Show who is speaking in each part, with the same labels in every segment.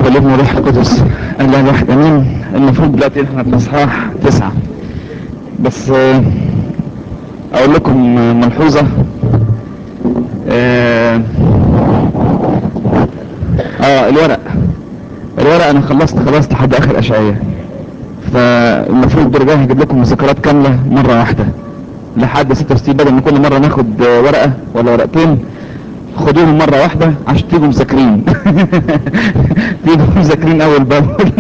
Speaker 1: والابن والروح القدس الله الواحد امين المفروض دلوقتي احنا في اصحاح تسعة بس آه، اقول لكم ملحوظة اه آه، الورق الورق انا خلصت خلصت لحد اخر اشعية فالمفروض برجع هجيب لكم مذكرات كاملة مرة واحدة لحد 66 بدل ما كل مرة ناخد آه، ورقة ولا ورقتين خدوهم مرة واحدة عشان تيجوا مذاكرين تيجوا مذاكرين اول باول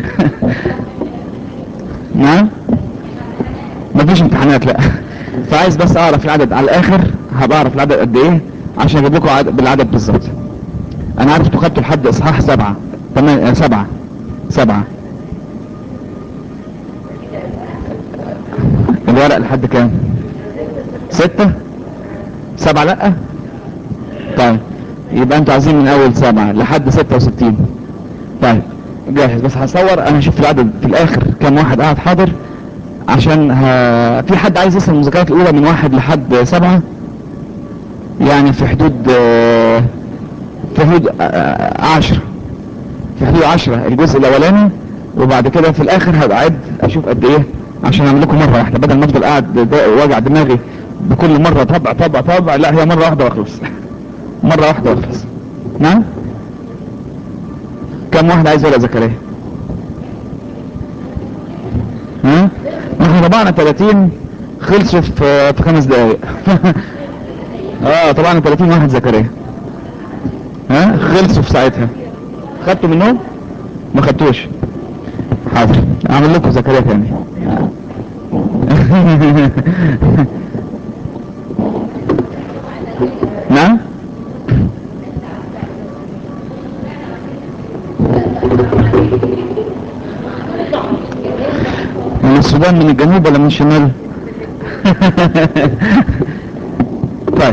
Speaker 1: نعم مفيش امتحانات لا فعايز بس اعرف العدد على الاخر هبقى اعرف العدد قد ايه عشان اجيب لكم عدد بالعدد بالظبط انا عارف انتوا خدتوا لحد اصحاح سبعة تمام آه، سبعة سبعة الورق لحد كام ستة سبعة لا طيب يبقى انتوا عايزين من اول سبعة لحد ستة وستين طيب جاهز بس هصور انا هشوف العدد في الاخر كام واحد قاعد حاضر عشان ه... في حد عايز يسمع المذكرات الاولى من واحد لحد سبعة يعني في حدود آه، في حدود آه، عشرة في حدود عشرة الجزء الاولاني وبعد كده في الاخر هبقى اعد اشوف قد ايه عشان اعمل لكم مرة واحدة بدل ما افضل قاعد دا- واجع دماغي بكل مرة طبع طبع طبع لا هي مرة واحدة واخلص مرة واحدة واخلص نعم كم واحد عايز ولا زكريا ها احنا طبعنا 30 خلصوا في في خمس دقايق اه طبعا 30 واحد زكريا ها خلصوا في ساعتها خدتوا منهم ما خدتوش حاضر اعمل لكم زكريا تاني نعم من السودان من الجنوب ولا من الشمال طيب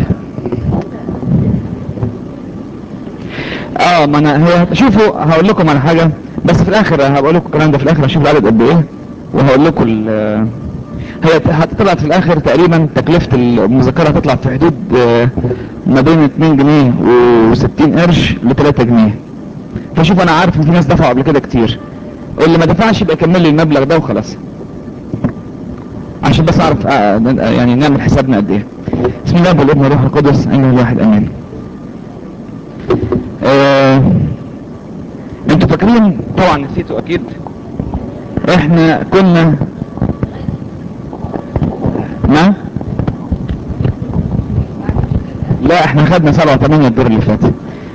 Speaker 1: اه ما انا هي شوفوا هقول لكم على حاجة بس في الاخر هقول لكم الكلام ده في الاخر هشوف العدد قد ايه وهقول لكم ال- هي هتطلع في الاخر تقريبا تكلفة المذكرة هتطلع في حدود آه، ما بين 2 جنيه و60 قرش ل 3 جنيه فشوف انا عارف ان في ناس دفعوا قبل كده كتير اللي ما دفعش يبقى يكمل لي المبلغ ده وخلاص عشان بس اعرف آه، آه، يعني نعمل حسابنا قد ايه بسم الله والابن والروح القدس ايها الواحد امين آه، انتوا فاكرين طبعا نسيتوا اكيد احنا كنا ما لا احنا خدنا سبعة وثمانية الدور اللي فات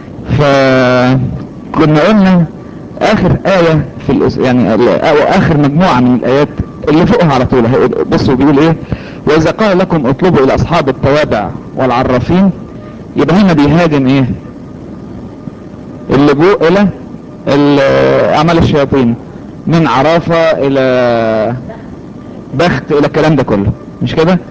Speaker 1: فكنا قلنا اخر آية في الأس... يعني ال- او اخر مجموعة من الايات اللي فوقها على طول هي- بصوا بيقول ايه واذا قال لكم اطلبوا الى اصحاب التوابع والعرافين يبقى هنا بيهاجم ايه اللجوء الى ال- اعمال الشياطين من عرافة الى بخت الى الكلام ده كله مش كده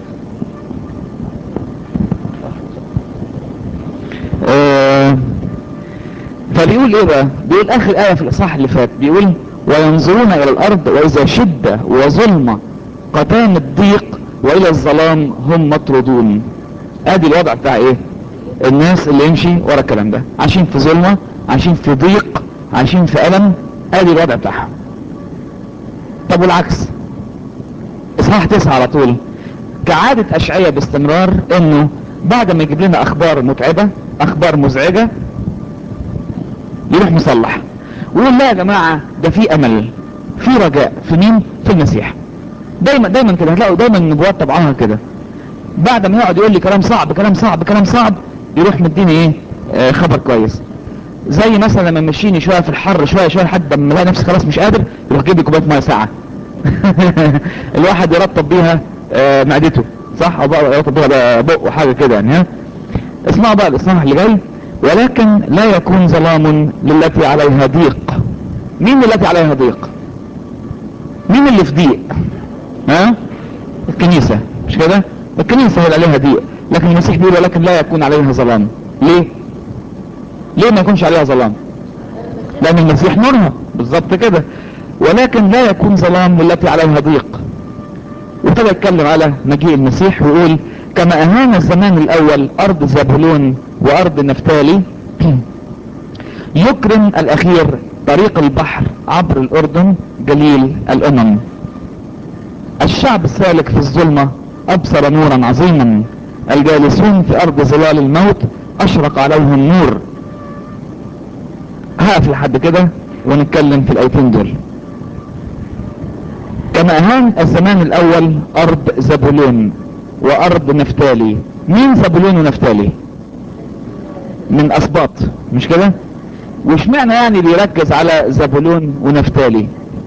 Speaker 1: آه فبيقول ايه بقى بيقول اخر آية في الاصحاح اللي فات بيقول وينظرون الى الارض واذا شدة وظلمة قتام الضيق والى الظلام هم مطرودون ادي الوضع بتاع ايه الناس اللي يمشي ورا الكلام ده عايشين في ظلمة عايشين في ضيق عايشين في ألم ادي الوضع بتاعهم طب والعكس اصحاح تسعة على طول كعادة اشعية باستمرار انه بعد ما يجيب لنا اخبار متعبة اخبار مزعجة يروح مصلح ويقول لا يا جماعة ده في امل في رجاء في مين في المسيح دايما دايما كده هتلاقوا دايما النبوات طبعها كده بعد ما يقعد يقول لي كلام صعب كلام صعب كلام صعب يروح مديني ايه آه خبر كويس زي مثلا لما مشيني شويه في الحر شويه شويه لحد ما الاقي نفسي خلاص مش قادر يروح جيب لي كوبايه ميه ساقعه الواحد يرطب بيها آه معدته صح او بقى يرطب بيها بقى بق وحاجه كده يعني ها اسمعوا بقى الاصحاح اللي جاي ولكن لا يكون ظلام للتي عليها ضيق مين التي عليها ضيق مين اللي في ضيق ها الكنيسة مش كده الكنيسة هي اللي عليها ضيق لكن المسيح بيقول ولكن لا يكون عليها ظلام ليه ليه ما يكونش عليها ظلام لان المسيح نورها بالظبط كده ولكن لا يكون ظلام والتي عليها ضيق وابتدى يتكلم على مجيء المسيح ويقول كما اهان الزمان الاول ارض زبولون وارض نفتالي يكرم الاخير طريق البحر عبر الأردن جليل الأمم الشعب السالك في الظلمة أبصر نورا عظيما الجالسون في أرض ظلال الموت أشرق عليهم نور هقف لحد كده ونتكلم في الآيتين دول كما أهان الزمان الأول أرض زبولون وأرض نفتالي مين زبولون ونفتالي من أسباط مش كده وش معنى يعني بيركز على زبولون ونفتالي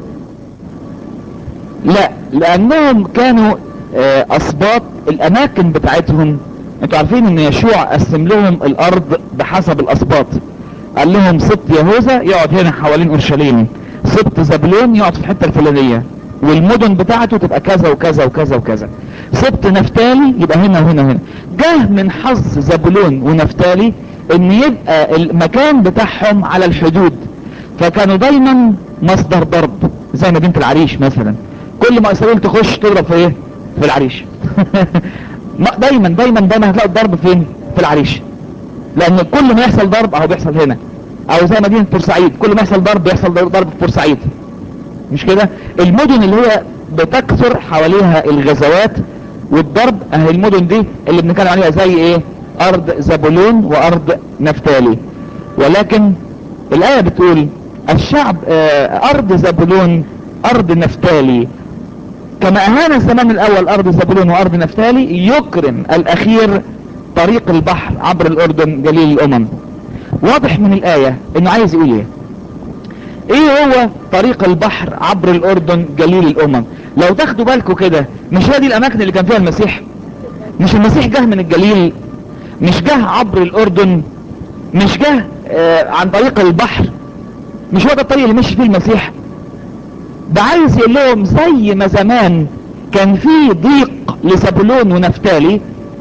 Speaker 1: لا لأنهم كانوا آه، أسباط الأماكن بتاعتهم انتوا عارفين ان يشوع قسم لهم الأرض بحسب الأسباط قال لهم سبط يهوذا يقعد هنا حوالين أورشليم سبط زبلون يقعد في الحتة الفلانية والمدن بتاعته تبقى كذا وكذا وكذا وكذا سبط نفتالي يبقى هنا وهنا وهنا جه من حظ زبلون ونفتالي ان يبقى المكان بتاعهم على الحدود فكانوا دايما مصدر ضرب زي مدينة العريش مثلا كل ما اسرائيل تخش تضرب في ايه في العريش ما- دايما دايما دايما هتلاقوا الضرب فين في العريش لان كل ما يحصل ضرب اهو بيحصل هنا او زي مدينة بورسعيد كل ما يحصل ضرب بيحصل ضرب في بورسعيد مش كده المدن اللي هي بتكثر حواليها الغزوات والضرب اهي المدن دي اللي بنتكلم عليها زي ايه ارض زبولون وارض نفتالي ولكن الايه بتقول الشعب آه، ارض زبولون ارض نفتالي كما اهان الزمان الاول ارض زبولون وارض نفتالي يكرم الاخير طريق البحر عبر الاردن جليل الامم واضح من الايه انه عايز يقول ايه ايه هو طريق البحر عبر الاردن جليل الامم لو تاخدوا بالكم كده مش هي دي الاماكن اللي كان فيها المسيح مش المسيح جه من الجليل مش جه عبر الاردن مش جه آه عن طريق البحر مش هو ده الطريق اللي مشي فيه المسيح ده عايز يقول لهم زي ما زمان كان في ضيق لزبولون ونفتالي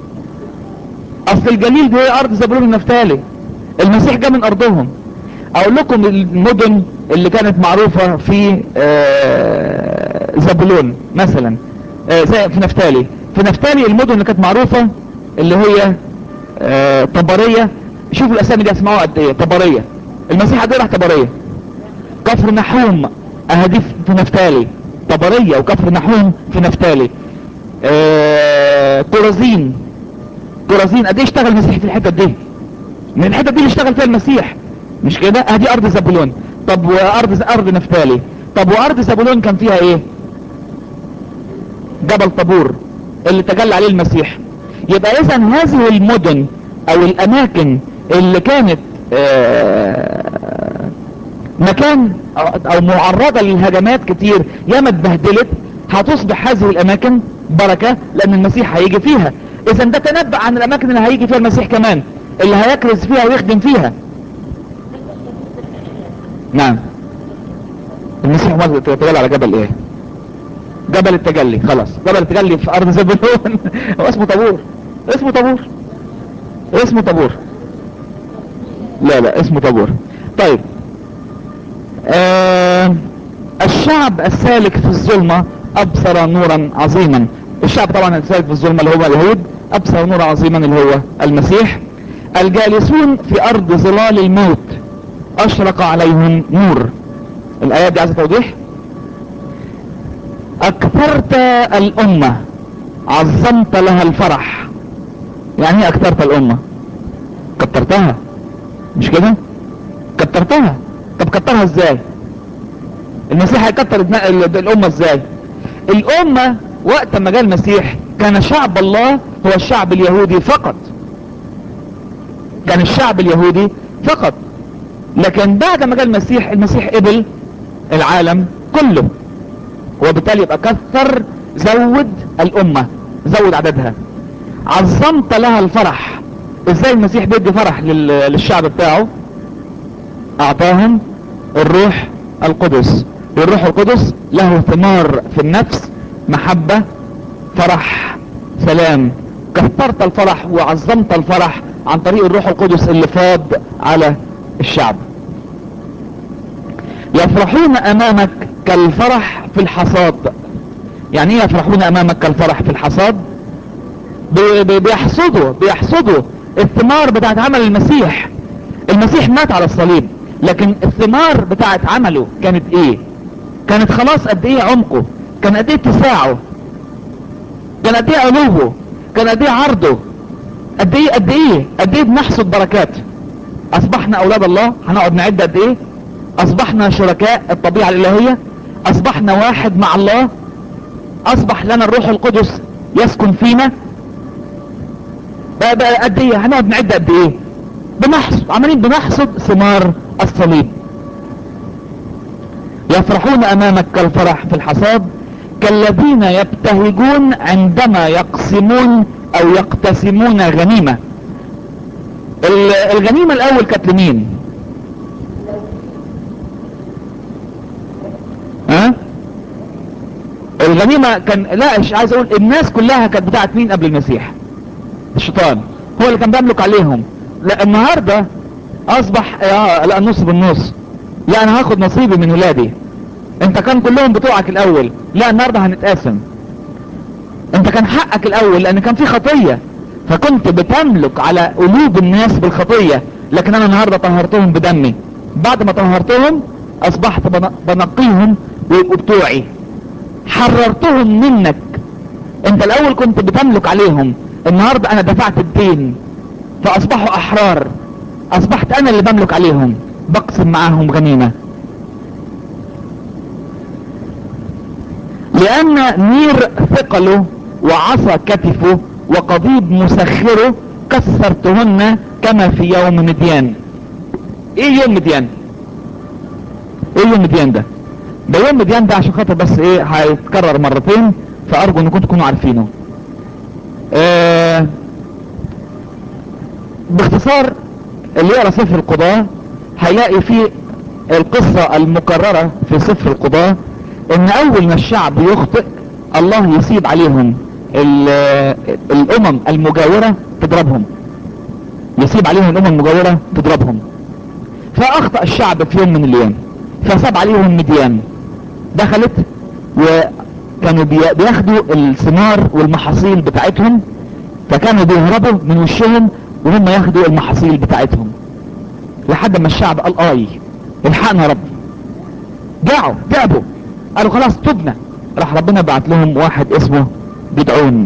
Speaker 1: اصل الجليل دي هي ارض زبولون ونفتالي المسيح جه من ارضهم اقول لكم المدن اللي كانت معروفة في آه، زبولون مثلا آه، زي في نفتالي في نفتالي المدن اللي كانت معروفة اللي هي آه، طبرية شوفوا الاسامي دي اسمعوها قد ايه طبرية المسيح قد ايه راح طبرية كفر نحوم اهدي في نفتالي طبرية وكفر نحوم في نفتالي آه، طرازين طرازين قد ايه اشتغل المسيح في الحتة دي من الحتة دي اللي اشتغل فيها المسيح مش كده ادي ارض زبولون طب وارض ارض نفتالي طب وارض زبولون كان فيها ايه جبل طابور اللي تجلى عليه المسيح يبقى اذا هذه المدن او الاماكن اللي كانت آه، مكان او أو معرضة للهجمات كتير ياما اتبهدلت هتصبح هذه الاماكن بركة لان المسيح هيجي فيها اذا ده تنبأ عن الاماكن اللي هيجي فيها المسيح كمان اللي هيكرز فيها ويخدم فيها نعم المسيح مر تتجلى على جبل ايه جبل التجلي خلاص جبل التجلي في ارض زبلون هو اسمه طابور اسمه طابور اسمه طابور لا لا اسمه طابور طيب آه الشعب السالك في الظلمة ابصر نورا عظيما الشعب طبعا السالك في الظلمة اللي هو اليهود ابصر نورا عظيما اللي هو المسيح الجالسون في ارض ظلال الموت اشرق عليهم نور الايات دي عايزه توضيح اكثرت الامه عظمت لها الفرح يعني ايه اكثرت الامه كترتها مش كده كترتها طب كترها ازاي المسيح هيكتر ابناء ال- الامه ازاي الامه وقت ما جاء المسيح كان شعب الله هو الشعب اليهودي فقط كان الشعب اليهودي فقط لكن بعد ما جاء المسيح المسيح قبل العالم كله وبالتالي يبقى كثر زود الامة زود عددها عظمت لها الفرح ازاي المسيح بيدي فرح لل- للشعب بتاعه اعطاهم الروح القدس والروح القدس له ثمار في النفس محبة فرح سلام كثرت الفرح وعظمت الفرح عن طريق الروح القدس اللي فاض على الشعب يفرحون امامك كالفرح في الحصاد يعني ايه يفرحون امامك كالفرح في الحصاد بي- بي- بيحصدوا بيحصدوا الثمار بتاعت عمل المسيح المسيح مات على الصليب لكن الثمار بتاعت عمله كانت ايه كانت خلاص قد ايه عمقه كان قد ايه اتساعه كان قد ايه علوه كان قد ايه عرضه قد ايه قد ايه قد ايه بنحصد بركات اصبحنا اولاد الله هنقعد نعد قد ايه اصبحنا شركاء الطبيعة الالهية اصبحنا واحد مع الله اصبح لنا الروح القدس يسكن فينا بقى بقى قد ايه هنقعد نعد قد ايه بنحصد عمالين بنحصد ثمار الصليب يفرحون امامك كالفرح في الحصاد كالذين يبتهجون عندما يقسمون او يقتسمون غنيمة الغنيمة الاول كانت لمين ها الغنيمة كان لا مش عايز اقول الناس كلها كانت بتاعت مين قبل المسيح الشيطان هو اللي كان بيملك عليهم لا النهاردة اصبح اه لا النص بالنص لا انا هاخد نصيبي من ولادي انت كان كلهم بتوعك الاول لا النهاردة هنتقاسم انت كان حقك الاول لان كان في خطية فكنت بتملك على قلوب الناس بالخطية لكن انا النهاردة طهرتهم بدمي بعد ما طهرتهم اصبحت بنقيهم ويبقوا بتوعي حررتهم منك انت الاول كنت بتملك عليهم النهاردة انا دفعت الدين فاصبحوا احرار اصبحت انا اللي بملك عليهم بقسم معاهم غنيمة لان نير ثقله وعصا كتفه وقضيب مسخره كسرتهن كما في يوم مديان ايه يوم مديان ايه يوم مديان ده ده يوم مديان ده عشان خاطر بس ايه هيتكرر مرتين فارجو انكم تكونوا عارفينه آه باختصار اللي يقرا سفر القضاء هيلاقي فيه القصة المكررة في سفر القضاء ان اول ما الشعب يخطئ الله يسيب عليهم الامم المجاورة تضربهم يسيب عليهم الامم المجاورة تضربهم فاخطأ الشعب في يوم من الايام فساب عليهم مديان دخلت وكانوا بياخدوا الثمار والمحاصيل بتاعتهم فكانوا بيهربوا من وشهم وهم ياخدوا المحاصيل بتاعتهم لحد ما الشعب قال اي الحقنا يا رب جاعوا تعبوا قالوا خلاص تبنا راح ربنا بعت لهم واحد اسمه جدعون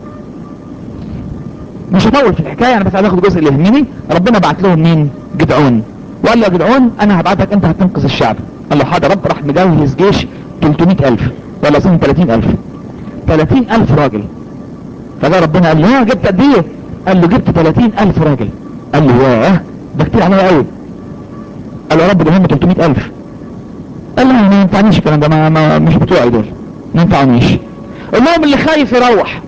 Speaker 1: مش هطول في الحكاية انا بس عايز اخد الجزء اللي يهمني ربنا بعت لهم مين جدعون وقال له يا جدعون انا هبعتك انت هتنقذ الشعب قال له حاضر رب راح مجهز جيش 300 الف ولا اظن 30 الف 30 الف راجل فجاء ربنا قال له ها جبت قد ايه قال له جبت 30 الف راجل قال له ياه ده كتير عليا قوي قال له يا رب ده هم 300 الف قال له ما ينفعنيش الكلام ده ما, ما مش بتوعي دول ما ينفعنيش قال لهم اللي خايف يروح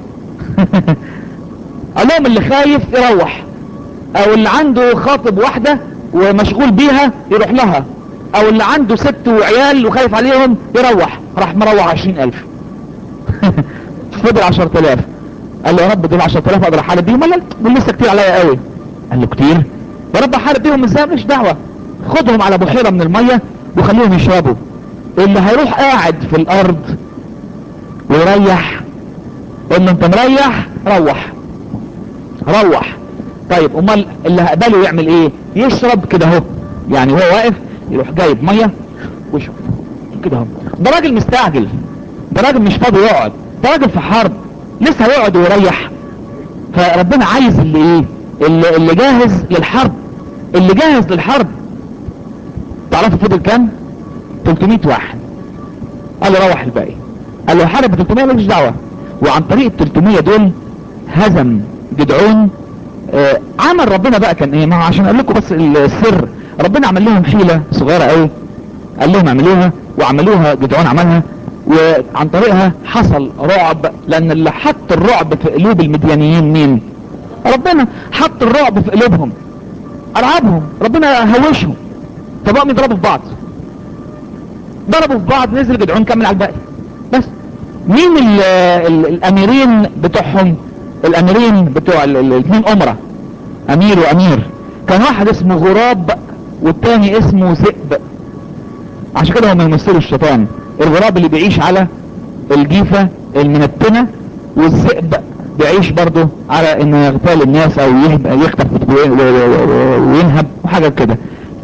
Speaker 1: قال لهم اللي خايف يروح او اللي عنده خاطب واحدة ومشغول بيها يروح لها او اللي عنده ست وعيال وخايف عليهم يروح راح مروح عشرين الف فضل عشر تلاف قال له يا رب دول عشر تلاف اقدر احارب بيهم ولا دول لسه كتير عليا قوي قال له كتير يا رب احارب بيهم ازاي مش دعوة خدهم على بحيرة من المية وخليهم يشربوا اللي هيروح قاعد في الارض ويريح قول له انت مريح روح روح طيب امال اللي هقبله يعمل ايه يشرب كده اهو يعني هو واقف يروح جايب ميه ويشرب كده اهو ده راجل مستعجل ده راجل مش فاضي يقعد ده راجل في حرب لسه هيقعد ويريح فربنا عايز اللي ايه اللي, اللي جاهز للحرب اللي جاهز للحرب تعرفوا فضل كام 300 واحد قال له روح الباقي قال له حارب 300 مالكش دعوه وعن طريق ال 300 دول هزم جدعون آه عمل ربنا بقى كان ايه ما هو عشان اقول لكم بس السر ربنا عمل لهم حيلة صغيرة قوي قال لهم اعملوها وعملوها جدعون عملها وعن طريقها حصل رعب لان اللي حط الرعب في قلوب المديانيين مين ربنا حط الرعب في قلوبهم ارعبهم ربنا هوشهم فبقوا يضربوا في بعض ضربوا في بعض نزل جدعون كمل على الباقي بس مين ال ال الاميرين بتوعهم الاميرين بتوع الاثنين امرة امير وامير كان واحد اسمه غراب والتاني اسمه ذئب عشان كده هم يمثلوا الشيطان الغراب اللي بيعيش على الجيفة المنتنة والذئب بيعيش برضه على انه يغتال الناس او يخطف وينهب وحاجة كده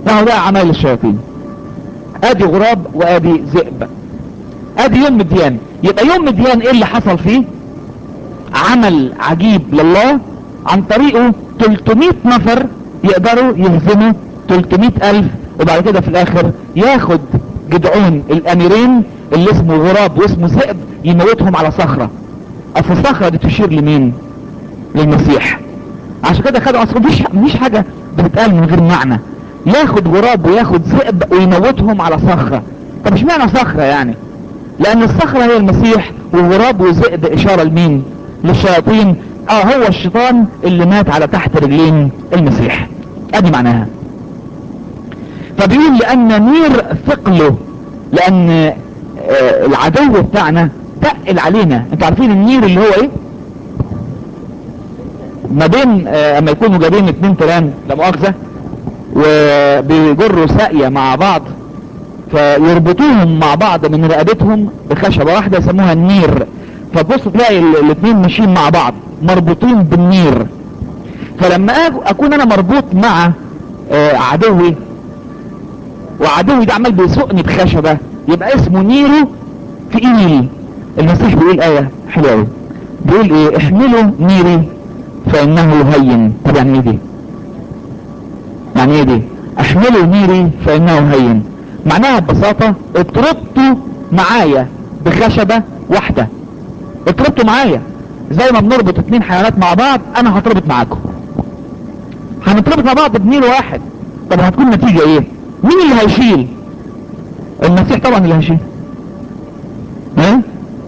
Speaker 1: ما هو ده اعمال الشياطين ادي غراب وادي ذئب ادي يوم مديان يبقى يوم مديان ايه اللي حصل فيه عمل عجيب لله عن طريقه 300 نفر يقدروا يهزموا 300 الف وبعد كده في الاخر ياخد جدعون الاميرين اللي اسمه غراب واسمه ذئب يموتهم على صخرة اصل الصخرة دي تشير لمين للمسيح عشان كده خدوا اصل مفيش مفيش حاجة بتتقال من غير معنى ياخد غراب وياخد ذئب ويموتهم على صخرة طب مش معنى صخرة يعني لان الصخرة هي المسيح والغراب وذئب اشارة لمين للشياطين اه هو الشيطان اللي مات على تحت رجلين المسيح ادي معناها فبيقول لان نير ثقله لان آه العدو بتاعنا تقل علينا انتوا عارفين النير اللي هو ايه ما بين آه اما يكونوا جايبين اتنين تيران لا مؤاخذة وبيجروا ساقية مع بعض فيربطوهم مع بعض من رقبتهم بخشبة واحدة يسموها النير فتبص تلاقي الاثنين ماشيين مع بعض مربوطين بالنير فلما اكون انا مربوط مع آه عدوي وعدوي ده عمال بيسوقني بخشبة يبقى اسمه نيرو في ايميلي المسيح بيقول ايه حلوه قوي بيقول ايه احملوا نيري فانه هين طب يعني ايه دي يعني ايه دي احملوا نيري فانه هين معناها ببساطة اتربطوا معايا بخشبة واحدة اتربطوا معايا زي ما بنربط اتنين حيوانات مع بعض انا هتربط معاكم هنتربط مع بعض بنير واحد طب هتكون نتيجة ايه مين اللي هيشيل المسيح طبعا اللي هيشيل ها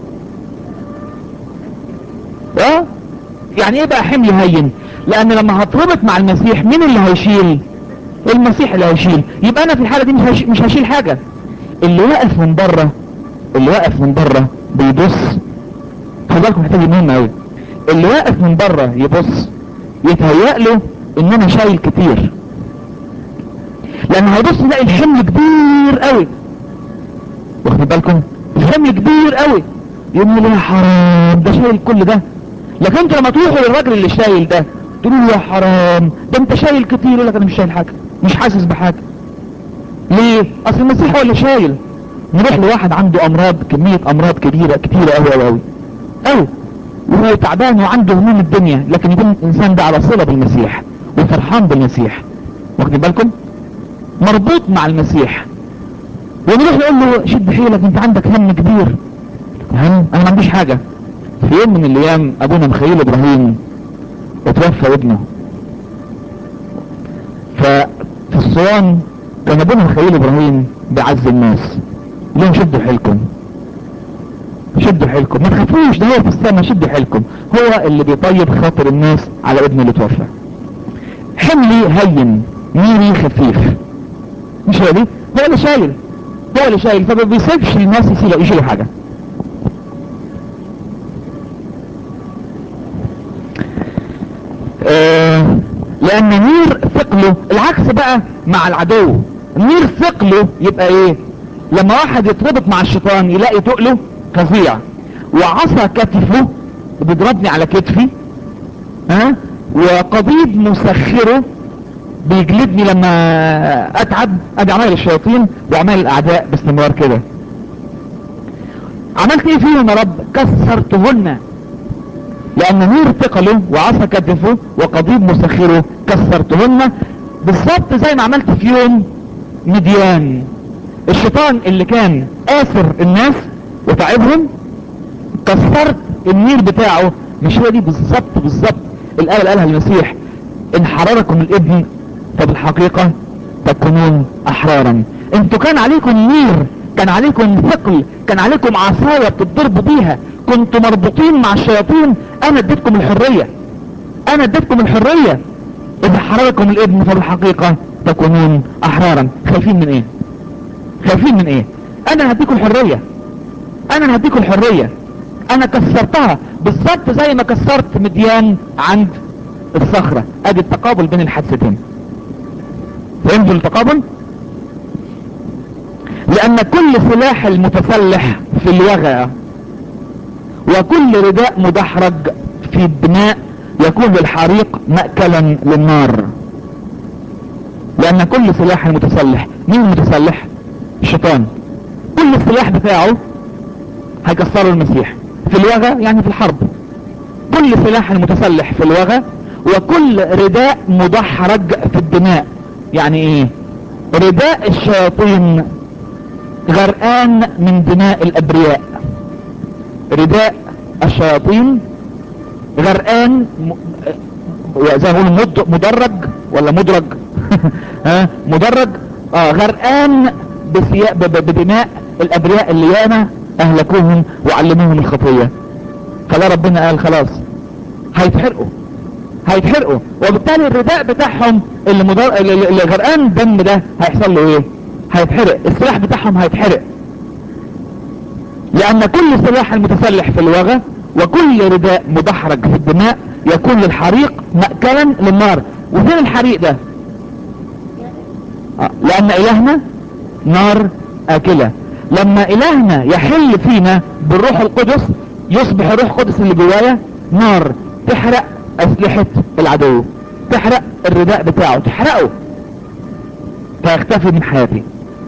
Speaker 1: اه يعني ايه بقى حمل هين لان لما هتربط مع المسيح مين اللي هيشيل المسيح اللي هيشيل يبقى انا في الحالة دي مش هشيل, مش هشيل حاجة اللي واقف من بره اللي واقف من بره بيبص خد بالكم محتاج مهم قوي اللي واقف من بره يبص يتهيأ له ان انا شايل كتير لان هيبص يلاقي الحمل كبير قوي واخد بالكم الحمل كبير قوي يقول له يا حرام ده شايل كل ده لكن انتوا لما تروحوا للراجل اللي شايل ده تقولوا له يا حرام ده انت شايل كتير يقول لك انا مش شايل حاجه مش حاسس بحاجه ليه اصل المسيح هو اللي شايل نروح لواحد عنده امراض كميه امراض كبيره كتيره قوي قوي قوي قوي وهو تعبان وعنده هموم الدنيا لكن يكون الانسان ده على صله بالمسيح وفرحان بالمسيح واخدين بالكم مربوط مع المسيح ونروح نقول له شد حيلك انت عندك هم كبير هم انا ما عنديش حاجه في يوم من الايام ابونا مخيل ابراهيم اتوفى ابنه ففي الصيام كان ابونا مخيل ابراهيم بيعز الناس لهم شدوا حيلكم شدوا حيلكم ما تخافوش ده هو في السماء شدوا حيلكم هو اللي بيطيب خاطر الناس على ابنه اللي توفى حملي هين ميري خفيف مش هو دي هو اللي شايل هو اللي شايل فما بيسيبش الناس يشيلوا يشيلوا حاجه آه لان نير ثقله العكس بقى مع العدو نير ثقله يبقى ايه لما واحد يتربط مع الشيطان يلاقي تقله فظيع وعصا كتفه بيضربني على كتفي ها وقضيب مسخره بيجلدني لما اتعب ادي عمال الشياطين واعمال الاعداء باستمرار كده عملت ايه فيهم يا رب كسرتهن لان نور ثقله وعصا كتفه وقضيب مسخره كسرتهن بالظبط زي ما عملت في يوم مديان الشيطان اللي كان آثر الناس وتعبهم كسرت النير بتاعه مش هو دي بالظبط بالظبط الآية اللي قالها المسيح إن حرركم الابن فبالحقيقة تكونون أحرارا انتوا كان عليكم نير كان عليكم ثقل كان عليكم عصاية بتضربوا بيها كنتوا مربوطين مع الشياطين انا اديتكم الحرية انا اديتكم الحرية اذا حرركم الابن فبالحقيقة تكونون احرارا خايفين من ايه خايفين من ايه انا هديكم الحرية انا هديكم الحرية انا كسرتها بالظبط زي ما كسرت مديان عند الصخرة ادي التقابل بين الحادثتين فهمتوا التقابل لان كل سلاح المتسلح في اليغى وكل رداء مدحرج في البناء يكون للحريق مأكلا للنار لان كل سلاح متسلح مين المتسلح الشيطان كل السلاح بتاعه هيكسروا المسيح في الوغى يعني في الحرب كل سلاح متسلح في الوغى وكل رداء مدحرج في الدماء يعني ايه رداء الشياطين غرقان من دماء الابرياء رداء الشياطين غرقان م... زي ما يقولوا مد... مدرج ولا مدرج ها مدرج اه غرقان بسيا... ب... ب... بدماء الابرياء اللي ياما اهلكوهم وعلموهم الخطيه فلا ربنا قال خلاص هيتحرقوا هيتحرقوا وبالتالي الرداء بتاعهم اللي, مدر... اللي اللي غرقان دم ده هيحصل له ايه هيتحرق السلاح بتاعهم هيتحرق لان كل سلاح المتسلح في الوغى وكل رداء مدحرج في الدماء يكون للحريق مأكلا للنار وفين الحريق ده آه، لان الهنا نار اكلة لما الهنا يحل فينا بالروح القدس يصبح الروح القدس اللي جوايا نار تحرق اسلحة العدو تحرق الرداء بتاعه تحرقه فيختفي من حياتي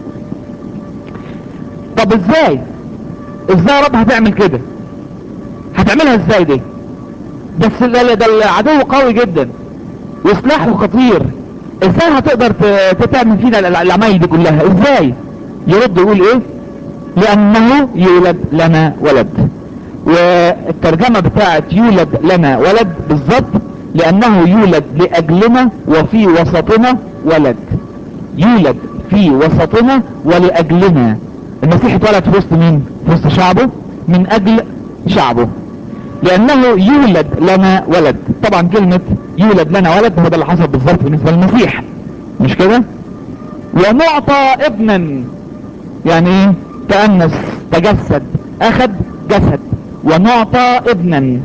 Speaker 1: طب ازاي ازاي يا رب هتعمل كده هتعملها ازاي دي بس ده ده العدو قوي جدا وسلاحه خطير ازاي هتقدر ت- تعمل فينا ال- العمايل دي كلها ازاي يرد يقول ايه لانه يولد لنا ولد والترجمة بتاعت يولد لنا ولد بالظبط لانه يولد لاجلنا وفي وسطنا ولد يولد في وسطنا ولاجلنا المسيح اتولد في وسط مين في وسط شعبه من اجل شعبه لانه يولد لنا ولد طبعا كلمة يولد لنا ولد هو ده اللي حصل بالظبط بالنسبة للمسيح مش كده ونعطى ابنا يعني ايه تأنس تجسد اخد جسد ونعطى ابنا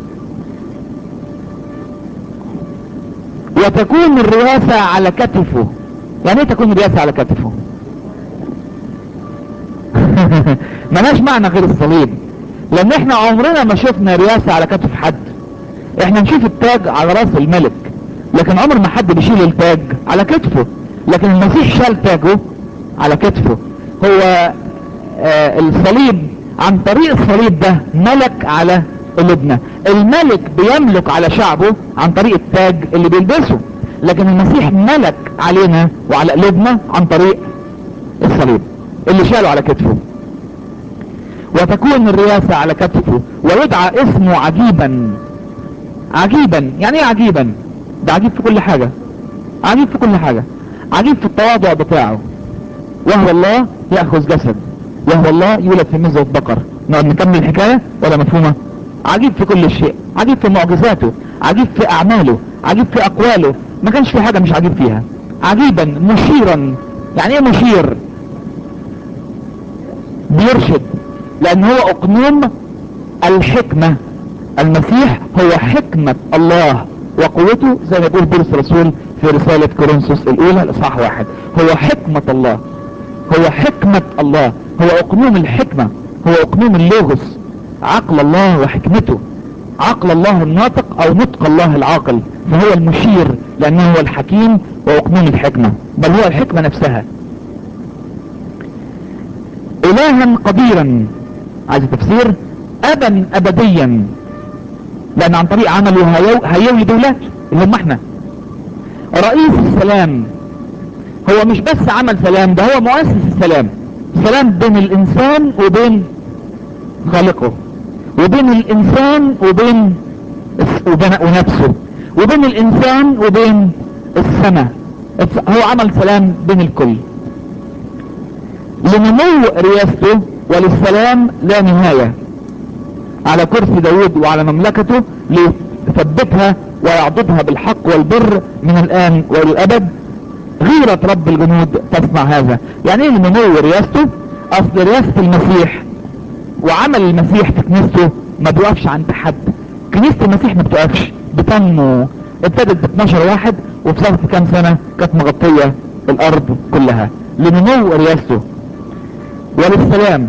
Speaker 1: وتكون الرئاسة على كتفه يعني ايه تكون الرئاسة على كتفه ملاش معنى غير الصليب لان احنا عمرنا ما شفنا رئاسة على كتف حد احنا نشوف التاج على راس الملك لكن عمر ما حد بيشيل التاج على كتفه لكن المسيح شال تاجه على كتفه هو آه الصليب عن طريق الصليب ده ملك على قلوبنا الملك بيملك على شعبه عن طريق التاج اللي بيلبسه لكن المسيح ملك علينا وعلى قلوبنا عن طريق الصليب اللي شاله على كتفه وتكون الرياسة على كتفه ويدعى اسمه عجيبا عجيبا يعني ايه عجيبا ده عجيب في كل حاجة عجيب في كل حاجة عجيب في التواضع بتاعه وهو الله يأخذ جسد وهو الله يولد في مزة بقر نقعد نكمل الحكاية ولا مفهومة عجيب في كل شيء عجيب في معجزاته عجيب في اعماله عجيب في اقواله ما كانش في حاجة مش عجيب فيها عجيبا مشيرا يعني ايه مشير بيرشد لان هو اقنوم الحكمة المسيح هو حكمة الله وقوته زي ما يقول بولس الرسول في رسالة كورنثوس الاولى الاصحاح واحد هو حكمة الله هو حكمة الله هو اقنوم الحكمة هو اقنوم اللوغوس عقل الله وحكمته عقل الله الناطق او نطق الله العاقل فهو المشير لانه هو الحكيم واقنوم الحكمة بل هو الحكمة نفسها الها قديرا عايز تفسير ابا ابديا لان عن طريق عمله هيو- هيولد اولاد اللي هم احنا رئيس السلام هو مش بس عمل سلام ده هو مؤسس السلام سلام بين الانسان وبين خالقه وبين الانسان وبين الس- وبين ونفسه وبين الانسان وبين السماء الس- هو عمل سلام بين الكل لنمو رياسته وللسلام لا نهاية على كرسي داود وعلى مملكته ليثبتها ويعضدها بالحق والبر من الآن والأبد غيرة رب الجنود تصنع هذا يعني ايه نمو رياسته اصل رياسة المسيح وعمل المسيح في كنيسته ما بيقفش عند حد كنيسة المسيح ما بتقفش بتنمو ابتدت ب 12 واحد وفي ظرف كام سنة كانت مغطية الارض كلها لنمو رياسته وللسلام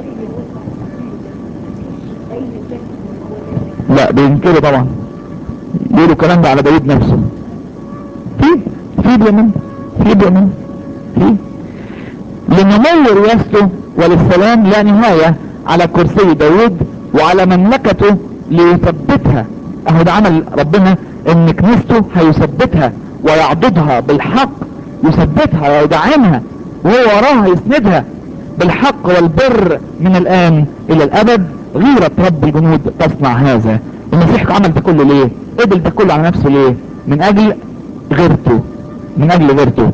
Speaker 1: لا بينكروا طبعا يقولوا الكلام ده على داود نفسه في في بيمن في بيمن في لنمو رياسته وللسلام لا نهاية على كرسي داود وعلى مملكته ليثبتها اهو ده عمل ربنا ان كنيسته هيثبتها ويعضدها بالحق يثبتها ويدعمها وهو وراها يسندها بالحق والبر من الان الى الابد غيرة رب الجنود تصنع هذا المسيح عمل ده كله ليه قبل ده كله على نفسه ليه من اجل غيرته من اجل غيرته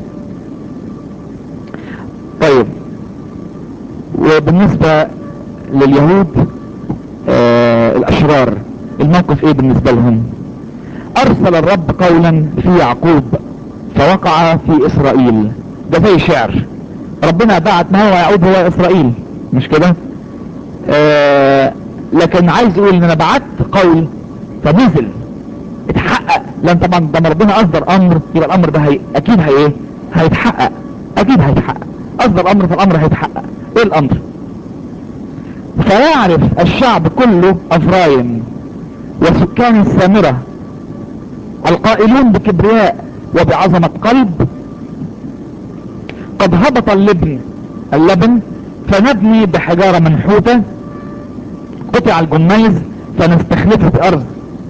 Speaker 1: طيب وبالنسبة لليهود آه الاشرار الموقف ايه بالنسبة لهم ارسل الرب قولا في يعقوب فوقع في اسرائيل ده زي شعر ربنا بعت ما هو يعود هو اسرائيل مش كده آه لكن عايز يقول ان انا بعت قول فنزل اتحقق لان طبعا ده ربنا اصدر امر يبقى الامر ده هي اكيد هي ايه هيتحقق اكيد هيتحقق اصدر امر فالامر هيتحقق ايه الامر فيعرف الشعب كله افرايم وسكان السامرة القائلون بكبرياء وبعظمة قلب قد هبط اللبن اللبن فنبني بحجارة منحوتة قطع الجميز فنستخلفه في ارض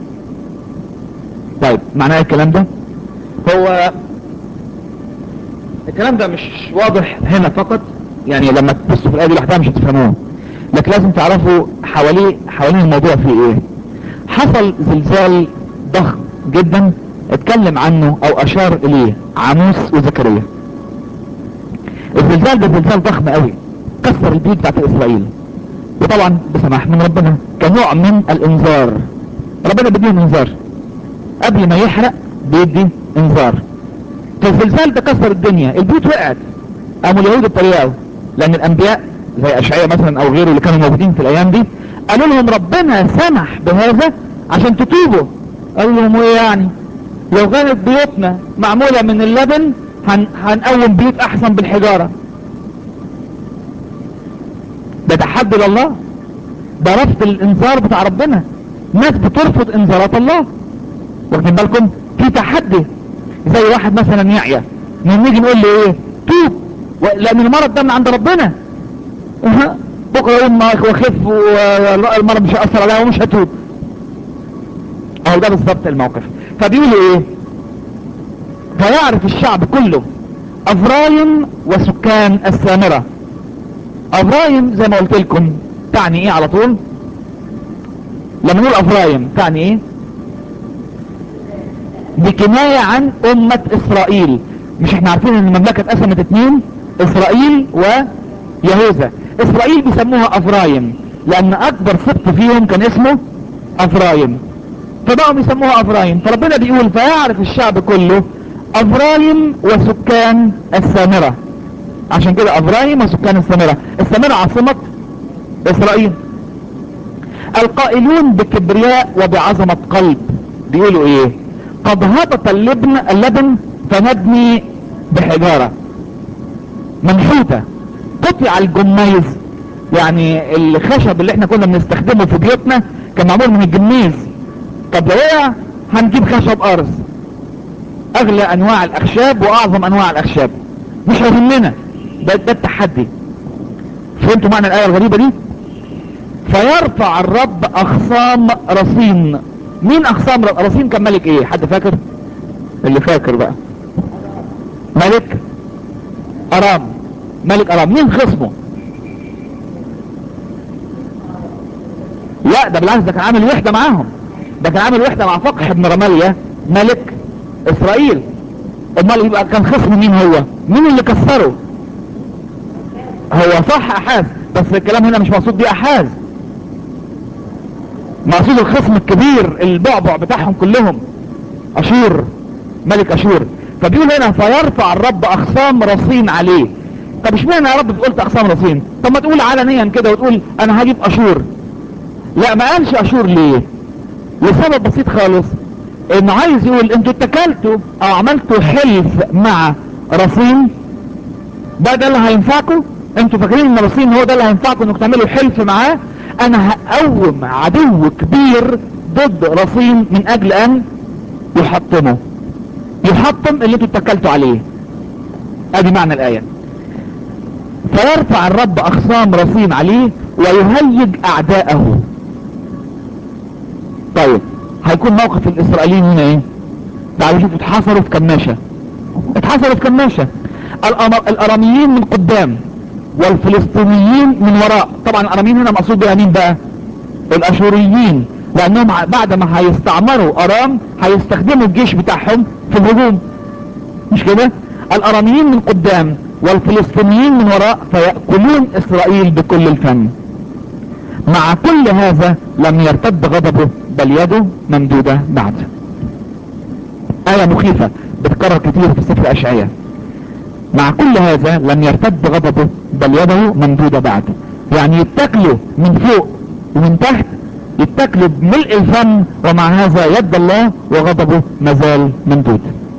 Speaker 1: طيب معناه الكلام ده هو الكلام ده مش واضح هنا فقط يعني لما تبصوا في الايه دي لوحدها مش هتفهموه لكن لازم تعرفوا حواليه حوالين الموضوع فيه ايه حصل زلزال ضخم جدا اتكلم عنه او اشار اليه عاموس وزكريا الزلزال ده زلزال ضخم قوي كسر البيوت بتاعت اسرائيل وطبعا بسماح من ربنا كنوع من الانذار ربنا بيديهم انذار قبل ما يحرق بيدي انذار فالزلزال ده كسر الدنيا البيوت وقعت قاموا اليهود اتريقوا لان الانبياء زي اشعياء مثلا او غيره اللي كانوا موجودين في الايام دي قالوا لهم ربنا سمح بهذا عشان تتوبوا قالوا لهم ايه يعني لو كانت بيوتنا معمولة من اللبن هن هنقوم بيوت احسن بالحجارة ده تحدي لله ده رفض الانذار بتاع ربنا ناس بترفض انذارات الله واخدين بالكم في تحدي زي واحد مثلا يعيا نيجي نقول له ايه توب لان المرض ده من عند ربنا أه. بكره يقوم واخف والمرض مش هيأثر عليها ومش هتوب اهو ده بالظبط الموقف فبيقولوا ايه فيعرف الشعب كله افرايم وسكان السامرة افرايم زي ما قلت لكم تعني ايه على طول لما نقول افرايم تعني ايه بكناية عن امة اسرائيل مش احنا عارفين ان المملكة اتقسمت اتنين اسرائيل ويهوذا اسرائيل بيسموها افرايم لان اكبر سبط فيهم كان اسمه افرايم فبقوا بيسموها افرايم فربنا بيقول فيعرف الشعب كله افرايم وسكان السامرة عشان كده افرايم وسكان السامرة السامرة عاصمة اسرائيل القائلون بكبرياء وبعظمة قلب بيقولوا ايه قد هبط اللبن اللبن فنبني بحجارة منحوتة قطع الجميز يعني الخشب اللي احنا كنا بنستخدمه في بيوتنا كان معمول من الجميز طب لو وقع هنجيب خشب ارز اغلى انواع الاخشاب واعظم انواع الاخشاب مش هيهمنا ده, ده التحدي فهمتوا معنى الايه الغريبه دي فيرفع الرب اخصام رصين مين اخصام رصين كان ملك ايه حد فاكر اللي فاكر بقى ملك ارام ملك ارام مين خصمه لا ده بالعكس ده كان عامل وحده معاهم ده كان عامل وحده مع فقح بن رماليا ملك اسرائيل امال يبقى كان خصم مين هو مين اللي كسره هو صح احاز بس الكلام هنا مش مقصود بيه احاز مقصود الخصم الكبير البعبع بتاعهم كلهم اشور ملك اشور فبيقول هنا فيرفع الرب اخصام رصين عليه طب اشمعنى يا رب قلت اخصام رصين طب ما تقول علنيا كده وتقول انا هجيب اشور لا ما قالش اشور ليه لسبب بسيط خالص انه عايز يقول انتوا اتكلتوا او عملتوا حلف مع رصين ده ده اللي هينفعكم انتوا فاكرين ان رصين هو ده اللي هينفعكم انكم تعملوا حلف معاه انا هقوم عدو كبير ضد رصين من اجل ان يحطمه يحطم اللي انتوا اتكلتوا عليه ادي معنى الايه فيرفع الرب اخصام رصين عليه ويهيج اعداءه طيب هيكون موقف الاسرائيليين هنا ايه تعالوا شوفوا اتحصروا في كماشة اتحصروا في كماشة الأم- الاراميين من قدام والفلسطينيين من وراء طبعا الاراميين هنا مقصود بها مين بقى الاشوريين لانهم ع- بعد ما هيستعمروا ارام هيستخدموا الجيش بتاعهم في الهجوم مش كده الاراميين من قدام والفلسطينيين من وراء فيأكلون اسرائيل بكل الفم مع كل هذا لم يرتد غضبه بل يده ممدودة بعد آية مخيفة بتكرر كتير في سفر أشعية مع كل هذا لم يرتد غضبه بل يده ممدودة بعد يعني يتكلوا من فوق ومن تحت يتكلوا بملء الفم ومع هذا يد الله وغضبه مازال ممدود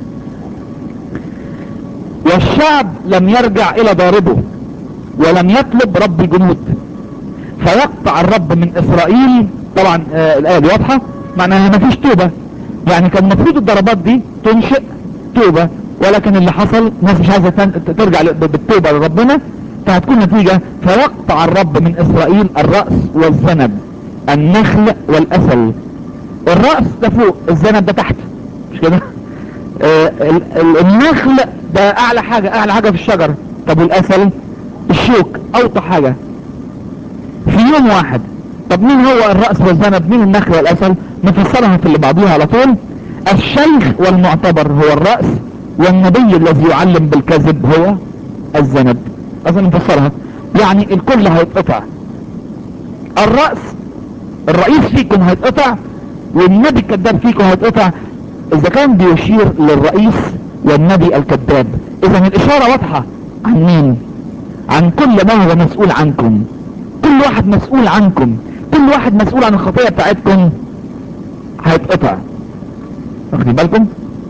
Speaker 1: والشعب لم يرجع الى ضاربه ولم يطلب رب جنود فيقطع الرب من اسرائيل طبعا آه الايه دي واضحه معناها ما فيش توبه يعني كان المفروض الضربات دي تنشئ توبه ولكن اللي حصل الناس مش عايزه تن- ترجع ل- بالتوبه لربنا فهتكون نتيجه فيقطع الرب من اسرائيل الراس والذنب النخل والاسل الراس ده فوق الذنب ده تحت مش كده آه ال- ال- النخل ده اعلى حاجه اعلى حاجه في الشجر طب والاسل الشوك اوطى حاجه في يوم واحد طب مين هو الرأس والذنب مين النخل والأسل نفسرها في اللي بعضيها على طول الشيخ والمعتبر هو الرأس والنبي الذي يعلم بالكذب هو الذنب أظن نفسرها يعني الكل هيتقطع الرأس الرئيس فيكم هيتقطع والنبي الكذاب فيكم هيتقطع إذا كان بيشير للرئيس والنبي الكذاب إذا الإشارة واضحة عن مين عن كل ما هو مسؤول عنكم كل واحد مسؤول عنكم كل واحد مسؤول عن الخطيئة بتاعتكم هيتقطع واخدين بالكم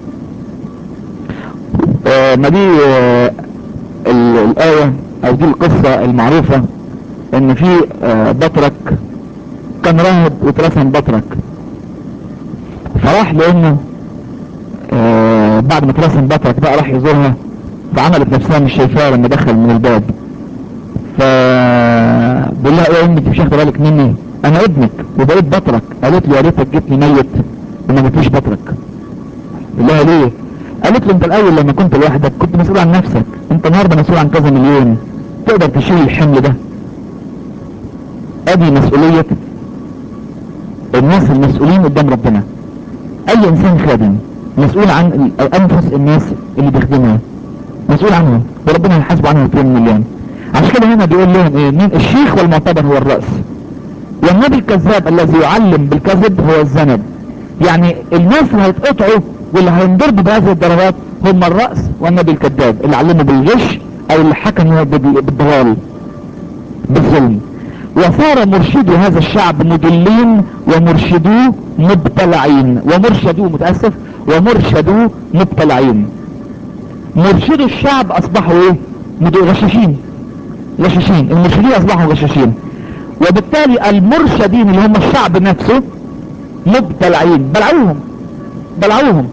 Speaker 1: آه ما دي آه ال- الآية او دي القصة المعروفة ان في آه بطرك كان راهب واترسم بطرك فراح لانه آه بعد ما اترسم بطرك بقى راح يزورها فعملت نفسها مش شايفاه لما دخل من الباب ف بقول لها يا امي انت مش واخده بالك مني انا ابنك وبقيت بطرك قالت له يا ريتك جبتني ميت وما جبتنيش بطرك بقول لها ليه قالت له انت الاول لما كنت لوحدك كنت مسؤول عن نفسك انت النهارده مسؤول عن كذا مليون تقدر تشيل الحمل ده ادي مسؤولية الناس المسؤولين قدام ربنا اي انسان خادم مسؤول عن ال- انفس الناس اللي بيخدمها مسؤول عنهم وربنا هيحاسبه عنهم في يوم من الايام عشان كده هنا بيقول لهم ايه مين الشيخ والمعتبر هو الرأس والنبي الكذاب الذي يعلم بالكذب هو الذنب يعني الناس اللي هيتقطعوا واللي هينضربوا بهذه الضربات هم الرأس والنبي الكذاب اللي علموا بالغش او اللي حكموا بال- بالضلال بالظلم وصار مرشدو هذا الشعب مضلين ومرشدوه مبتلعين ومرشدوه متأسف ومرشدوه مبتلعين مرشدو الشعب اصبحوا ايه مد- غشاشين غشاشين المرشدين اصبحوا غشاشين وبالتالي المرشدين اللي هم الشعب نفسه مبتلعين بلعوهم بلعوهم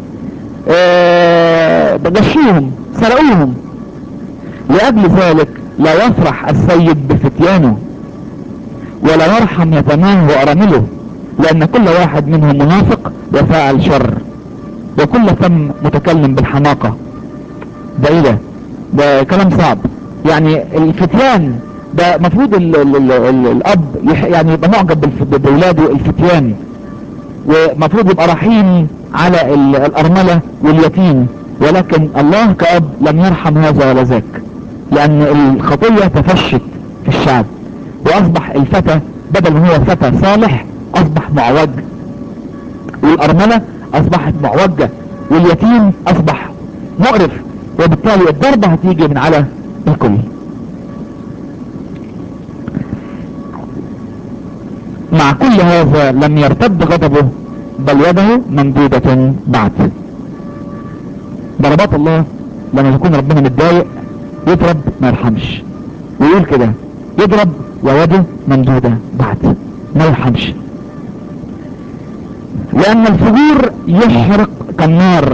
Speaker 1: آه غشوهم سرقوهم لأجل ذلك لا يفرح السيد بفتيانه ولا يرحم يتماه وأرامله لأن كل واحد منهم منافق وفاعل شر وكل فم متكلم بالحماقة ده ايه ده ده كلام صعب يعني الفتيان ده مفروض ال ال ال ال الاب يح يعني يبقى معجب بالف- بولاده الفتيان ومفروض يبقى رحيم على ال- الارملة واليتيم ولكن الله كأب لم يرحم هذا ولا ذاك لان الخطية تفشت في الشعب واصبح الفتى بدل ما هو فتى صالح اصبح معوج والارملة اصبحت معوجة واليتيم اصبح مقرف وبالتالي الضربة هتيجي من على الكل مع كل هذا لم يرتد غضبه بل يده ممدودة بعد ضربات الله لما يكون ربنا متضايق يضرب ما يرحمش ويقول كده يضرب ويده ممدودة بعد ما يرحمش لأن الفجور يحرق كالنار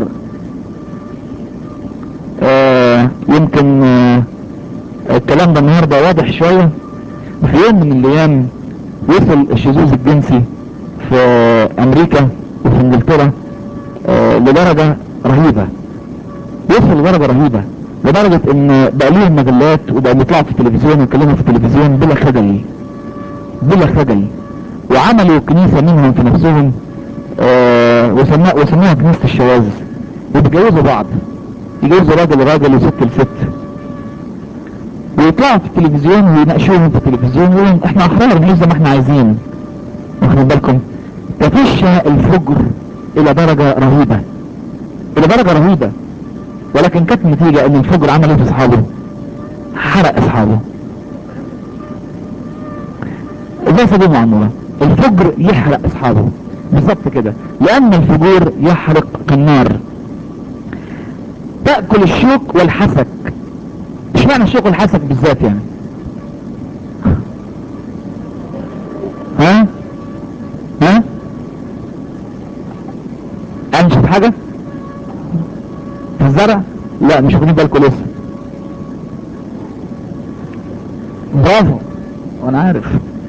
Speaker 1: آه يمكن آه الكلام ده النهارده واضح شويه في يوم من الايام وصل الشذوذ الجنسي في امريكا وفي انجلترا آه لدرجه رهيبه وصل لدرجه رهيبه لدرجه ان بقى ليهم مجلات وبقى بيطلعوا في التلفزيون ويتكلموا في التلفزيون بلا خجل بلا خجل وعملوا كنيسه منهم في نفسهم آه وسموها وسموها كنيسه الشواذ وبيتجوزوا بعض يجوزوا راجل راجل وست لست ويطلعوا في التلفزيون ويناقشوهم في التلفزيون ويقولوا احنا احرار نعيش زي ما احنا عايزين واخدين بالكم تفشى الفجر الى درجة رهيبة الى درجة رهيبة ولكن كانت النتيجة ان الفجر عمل ايه في اصحابه حرق اصحابه زي سبيل معمورة الفجر يحرق اصحابه بالظبط كده لان الفجور يحرق كالنار تأكل الشوك والحسك اشمعنى الشوك والحسك بالذات يعني ها ها انا شفت حاجة في الزرع لا مش واخدين بالكم لسه برافو وانا عارف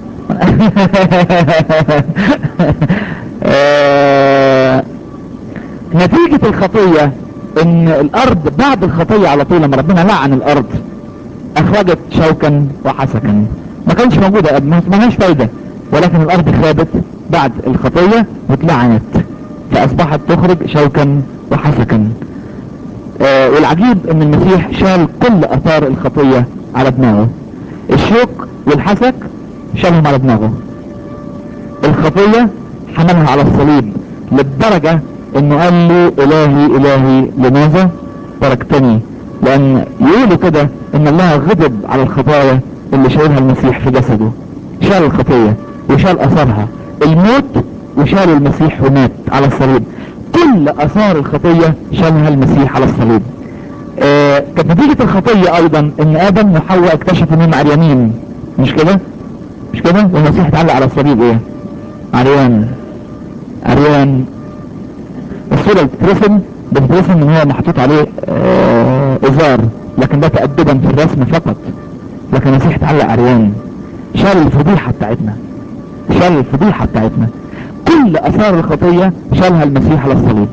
Speaker 1: آه، نتيجة الخطية ان الارض بعد الخطية على طول لما ربنا لعن الارض اخرجت شوكا وحسكا ما كانش موجودة قبل ما لهاش فايدة ولكن الارض خابت بعد الخطية واتلعنت فاصبحت تخرج شوكا وحسكا آه والعجيب ان المسيح شال كل اثار الخطية على دماغه الشوك والحسك شالهم على دماغه الخطية حملها على الصليب للدرجة انه قال له الهي الهي لماذا تركتني لان يقولوا كده ان الله غضب على الخطايا اللي شايلها المسيح في جسده شال الخطية وشال اثارها الموت وشال المسيح ومات على الصليب كل اثار الخطية شالها المسيح على الصليب آه كانت نتيجة الخطية ايضا ان ادم وحواء اكتشفوا انهم عريانين مش كده مش كده والمسيح اتعلق على الصليب ايه عريان عريان الصورة اللي بتترسم بتترسم ان هو محطوط عليه آه ازار لكن ده تأدبا في الرسم فقط لكن المسيح اتعلق عريان شال الفضيحة بتاعتنا شال الفضيحة بتاعتنا كل اثار الخطية شالها المسيح على الصليب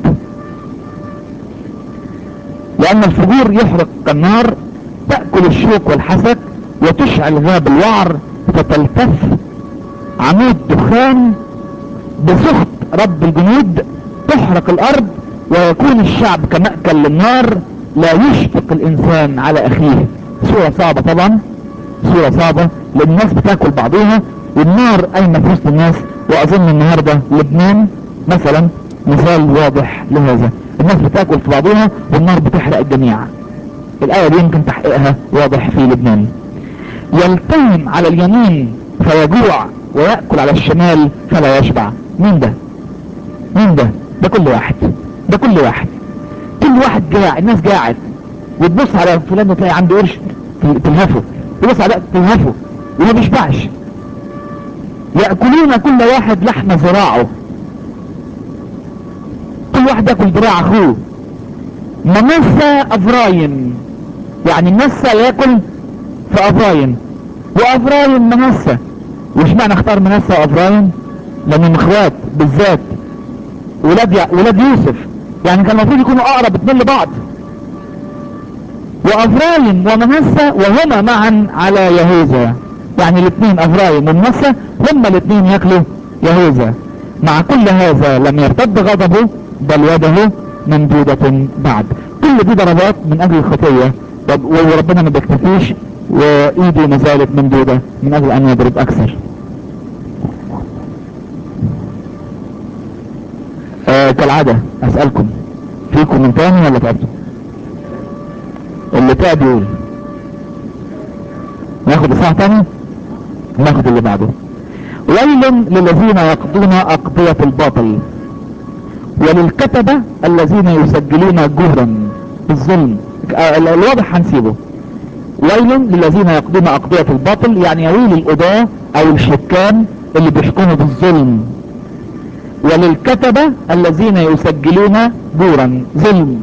Speaker 1: لان الفجور يحرق كالنار تأكل الشوك والحسد وتشعل غاب الوعر فتلتف عمود دخان بسخط رب الجنود تحرق الارض ويكون الشعب كمأكل للنار لا يشفق الانسان على اخيه صورة صعبة طبعا صورة صعبة لان الناس بتاكل بعضها والنار قايمة في وسط الناس واظن النهاردة لبنان مثلا مثال واضح لهذا الناس بتاكل في بعضها والنار بتحرق الجميع الاية دي يمكن تحقيقها واضح في لبنان يلتهم على اليمين فيجوع ويأكل على الشمال فلا يشبع مين ده مين ده ده كل واحد ده كل واحد كل واحد جاع الناس جاعت وتبص على فلان تلاقي عنده قرش تلهفه تبص على تلهفه وما بيشبعش يأكلون كل واحد لحم ذراعه كل واحد ياكل ذراع اخوه منسى افرايم يعني منسى ياكل في افرايم وافرايم منسى وش معنى اختار منسى وافرايم لانهم اخوات بالذات ولاد يع... ولاد يوسف يعني كان المفروض يكونوا اقرب اتنين لبعض وافرايم ومنسى وهما معا على يهوذا يعني الاثنين افرايم ومنسى هما الاثنين ياكلوا يهوذا مع كل هذا لم يرتد غضبه بل يده ممدودة بعد كل دي ضربات من اجل الخطية وربنا ما بيكتفيش وايده ما زالت ممدودة من اجل ان يضرب اكثر آه كالعادة اسألكم فيكم من تاني ولا تعبتوا اللي تعب يقول ناخد الساعة تاني ناخد اللي بعده ويل للذين يقضون اقضية الباطل وللكتبة الذين يسجلون جهرا بالظلم الواضح هنسيبه ويل للذين يقضون اقضية الباطل يعني يويل القضاة او الحكام اللي بيحكموا بالظلم وللكتبة الذين يسجلون بورا ظلم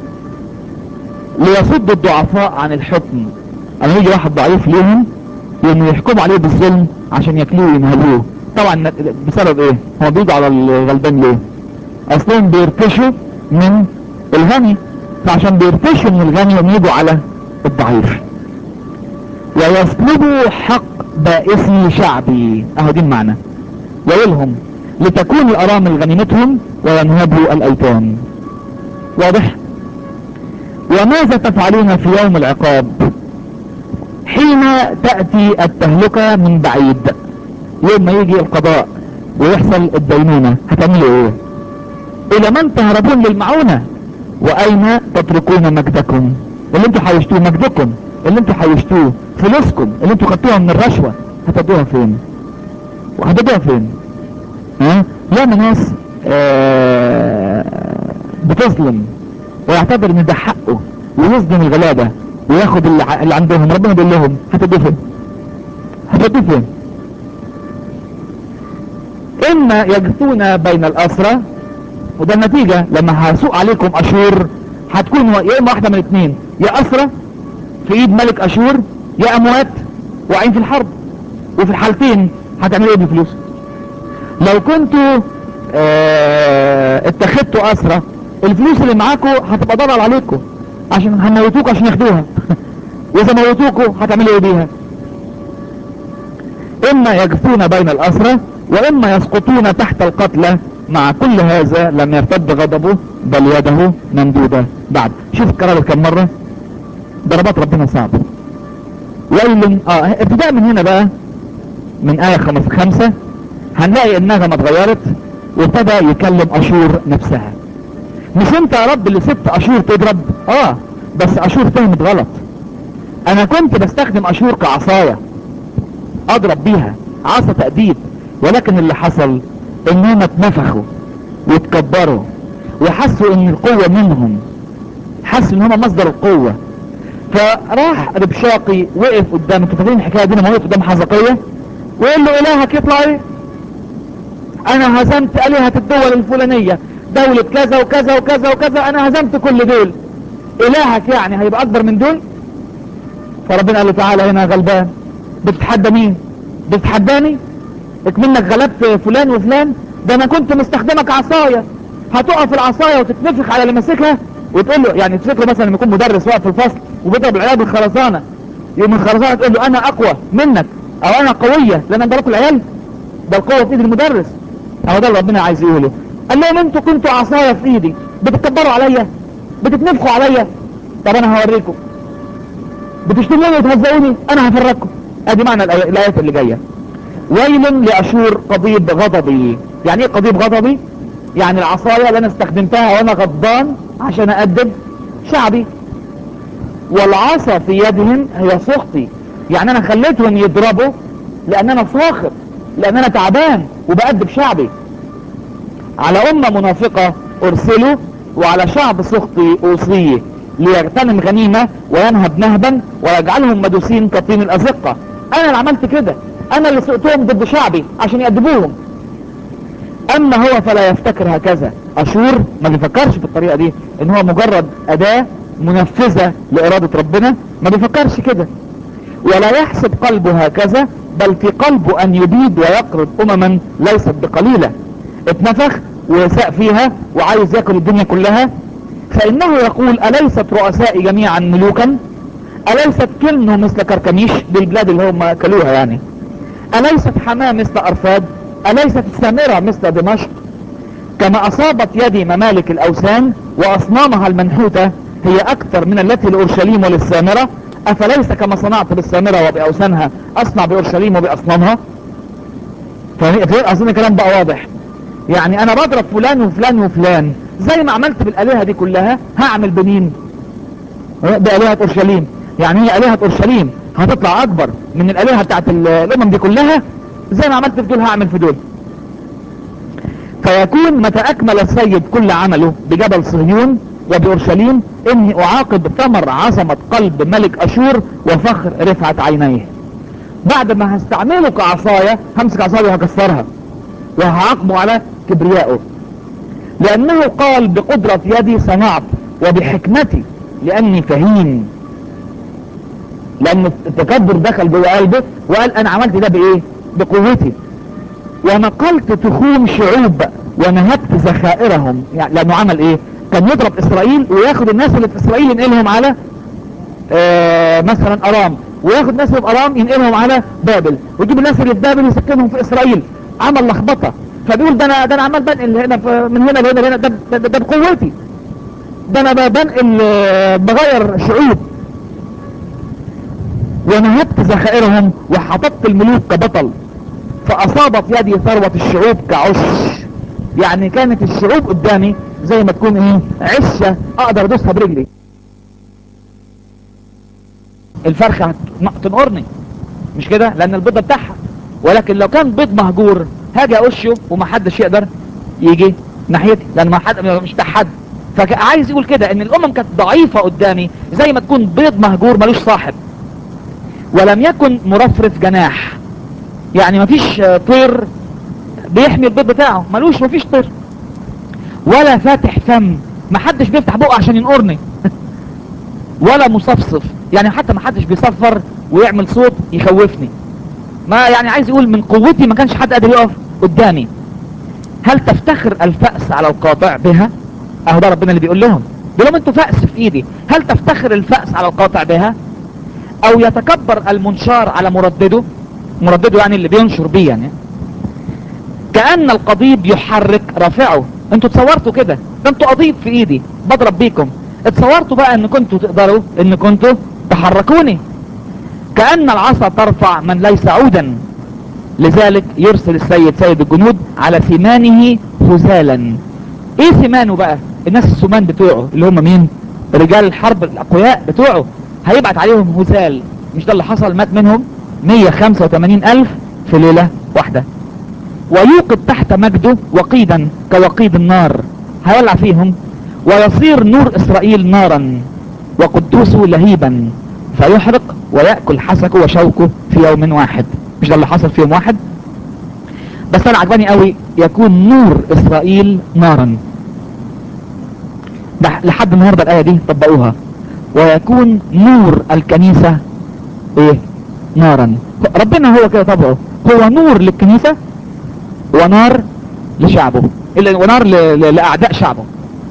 Speaker 1: ليصد الضعفاء عن الحكم اما يجي واحد ضعيف ليهم لانه يحكموا عليه بالظلم عشان ياكلوه وينهبوه طبعا بسبب ايه هو بيجوا على الغلبان ليه اصلهم بيرتشوا من الغني فعشان بيرتشوا من الغني يجوا على الضعيف ويسلبوا حق بائسي شعبي اهو دي المعنى ويلهم لتكون الارامل غنيمتهم وينهبوا الايتام واضح وماذا تفعلون في يوم العقاب حين تأتي التهلكة من بعيد يوم ما يجي القضاء ويحصل الدينونة هتعملوا ايه الى من تهربون للمعونة واين تتركون مجدكم اللي انتوا حوشتوه مجدكم اللي انتوا حوشتوه فلوسكم اللي انتوا خدتوها من الرشوة هتدوها فين وهتدوها فين ها ياما ناس آه بتظلم ويعتبر ان ده حقه ويظلم الغلابة وياخد اللي, ع- اللي عندهم ربنا بيقول لهم هتدوه فين هتدوه فين اما يجثون بين الاسرى وده النتيجة لما هسوق عليكم اشور هتكون يا اما واحدة من اتنين يا اسرى في ايد ملك اشور يا اموات واقعين في الحرب وفي الحالتين هتعملوا ايه بالفلوس لو كنتوا اه اتخذتوا اسرى الفلوس اللي معاكم هتبقى ضرر عليكم عشان هنموتوكوا عشان ياخدوها واذا موتوكوا هتعملوا ايه بيها اما يجثون بين الاسرى واما يسقطون تحت القتلى مع كل هذا لم يرتد غضبه بل يده ممدودة بعد شوف الكرار كم مرة ضربات ربنا صعبة ويل اه ابتداء من هنا بقى من آية خمس خمسة هنلاقي النغمة اتغيرت وابتدى يكلم اشور نفسها مش انت يا رب اللي سبت اشور تضرب اه بس اشور فهمت غلط انا كنت بستخدم اشور كعصاية اضرب بيها عصا تأديب ولكن اللي حصل انهم اتنفخوا واتكبروا وحسوا ان القوة منهم حسوا ان هم مصدر القوة فراح ربشاقي وقف قدام انتوا فاكرين الحكايه دي لما وقف قدام حزقية وقال له الهك يطلع ايه انا هزمت الهة الدول الفلانية دولة كذا وكذا وكذا وكذا انا هزمت كل دول الهك يعني هيبقى اكبر من دول فربنا قال له تعالى هنا يا غلبان بتتحدى مين بتتحداني اكمنك غلبت فلان وفلان ده انا كنت مستخدمك عصاية هتقف العصاية وتتنفخ على اللي ماسكها وتقول له يعني تفكر مثلا لما يكون مدرس واقف في الفصل وبيضرب العيال بالخرسانة يوم الخرسانة تقول له انا اقوى منك او انا قوية لان انا ضربت العيال ده القوة في ايد المدرس اهو ده اللي ربنا عايز يقوله قال لهم انتوا كنتوا عصاية في ايدي بتتكبروا عليا بتتنفخوا عليا طب انا هوريكم بتشتموني وتهزقوني انا هفرجكم ادي معنى الآي- الايات اللي جايه ويل لاشور قضيب غضبي يعني ايه قضيب غضبي يعني العصاية اللي انا استخدمتها وانا غضبان عشان اادب شعبي والعصا في يدهم هي سخطي يعني انا خليتهم يضربوا لان انا صاخب لان انا تعبان وبأدب شعبي على امة منافقة ارسلوا وعلى شعب سخطي اوصيه ليغتنم غنيمة وينهب نهبا ويجعلهم مدوسين كطين الازقة انا اللي عملت كده انا اللي سقتهم ضد شعبي عشان يأدبوهم اما هو فلا يفتكر هكذا اشور ما بيفكرش بالطريقة دي ان هو مجرد اداة منفذة لارادة ربنا ما بيفكرش كده ولا يحسب قلبه هكذا بل في قلبه ان يبيد ويقرض امما ليست بقليلة اتنفخ وساء فيها وعايز ياكل الدنيا كلها فانه يقول اليست رؤسائي جميعا ملوكا اليست كلنه مثل كركميش دي البلاد اللي هم اكلوها يعني اليست حماه مثل ارفاد اليست السامرة مثل دمشق كما اصابت يدي ممالك الاوثان واصنامها المنحوتة هي اكثر من التي لاورشليم وللسامرة افليس كما صنعت بالسامرة وباوثانها اصنع باورشليم وباصنامها ففين اظن الكلام بقى واضح يعني انا بضرب فلان وفلان وفلان زي ما عملت بالالهة دي كلها هعمل بمين بآلهة اورشليم يعني هي آلهة اورشليم هتطلع اكبر من الآلهة بتاعت ال- الامم دي كلها زي ما عملت في دول هعمل في دول فيكون متى اكمل السيد كل عمله بجبل صهيون وبأورشليم اني اعاقب ثمر عظمة قلب ملك اشور وفخر رفعة عينيه بعد ما هستعمله كعصاية همسك عصاية وهكسرها وهعاقبه على كبريائه لانه قال بقدرة يدي صنعت وبحكمتي لاني فهيم لان التكبر دخل جوه قلبه وقال انا عملت ده بايه بقوتي ونقلت تخوم شعوب ونهبت ذخائرهم يعني لانه عمل ايه كان يضرب اسرائيل وياخد الناس اللي في اسرائيل ينقلهم على آه مثلا ارام وياخد الناس اللي في ارام ينقلهم على بابل ويجيب الناس اللي في بابل يسكنهم في اسرائيل عمل لخبطه فبيقول ده انا ده انا عمال بنقل هنا في- من هنا لهنا لهنا ده, ده, ده بقوتي ده انا بنقل آه، بغير شعوب ونهبت ذخائرهم وحطبت الملوك كبطل فاصابت يدي ثروة الشعوب كعش يعني كانت الشعوب قدامي زي ما تكون ايه عشة اقدر ادوسها برجلي الفرخة هت- تنقرني مش كده لان البيضة بتاعها ولكن لو كان بيض مهجور هاجي اقشه ومحدش يقدر يجي ناحيتي لان ما حد مش بتاع حد فعايز يقول كده ان الامم كانت ضعيفة قدامي زي ما تكون بيض مهجور ملوش صاحب ولم يكن مرفرف جناح يعني مفيش آه، طير بيحمي البيض بتاعه ملوش مفيش طير ولا فاتح فم محدش بيفتح بقه عشان ينقرني ولا مصفصف يعني حتى محدش بيصفر ويعمل صوت يخوفني ما يعني عايز يقول من قوتي ما كانش حد قادر يقف قدامي هل تفتخر الفأس على القاطع بها اهو ده ربنا اللي بيقول لهم بيقول لهم انتوا فأس في ايدي هل تفتخر الفأس على القاطع بها او يتكبر المنشار على مردده مردده يعني اللي بينشر بيه يعني كأن القضيب يحرك رافعه انتوا تصورتوا كده ده انتوا قضيب في ايدي بضرب بيكم اتصورتوا بقى ان كنتوا تقدروا ان كنتوا تحركوني كأن العصا ترفع من ليس عودا لذلك يرسل السيد سيد الجنود على ثمانه هزالا ايه ثمانه بقى الناس السمان بتوعه اللي هم مين رجال الحرب الاقوياء بتوعه هيبعت عليهم هزال مش ده اللي حصل مات منهم 185 الف في ليلة واحدة ويوقد تحت مجده وقيدا كوقيد النار هيولع فيهم ويصير نور اسرائيل نارا وقدوسه لهيبا فيحرق ويأكل حسكه وشوكه في يوم واحد مش ده اللي حصل في يوم واحد بس انا عجباني قوي يكون نور اسرائيل نارا ده لحد النهارده الايه دي طبقوها ويكون نور الكنيسه ايه نارا ربنا هو كده طبعه هو نور للكنيسه ونار لشعبه إلا- ونار ل- ل- لاعداء شعبه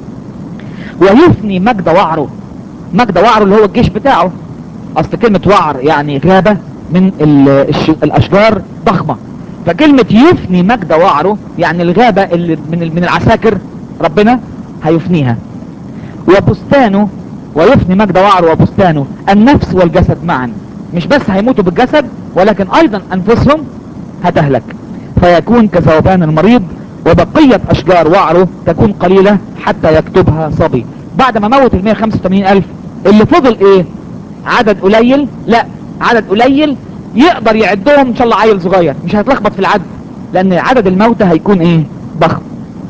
Speaker 1: ويفني مجد وعره مجد وعره اللي هو الجيش بتاعه اصل كلمة وعر يعني غابة من ال- الش- الاشجار ضخمة فكلمة يفني مجد وعره يعني الغابة اللي من ال- من العساكر ربنا هيفنيها وبستانه ويفني مجد وعره وبستانه النفس والجسد معا مش بس هيموتوا بالجسد ولكن ايضا انفسهم هتهلك فيكون كذوبان المريض وبقية اشجار وعره تكون قليلة حتى يكتبها صبي بعد ما موت ال 185 الف اللي فضل ايه عدد قليل لا عدد قليل يقدر يعدهم ان شاء الله عيل صغير مش هيتلخبط في العد لان عدد الموتى هيكون ايه ضخم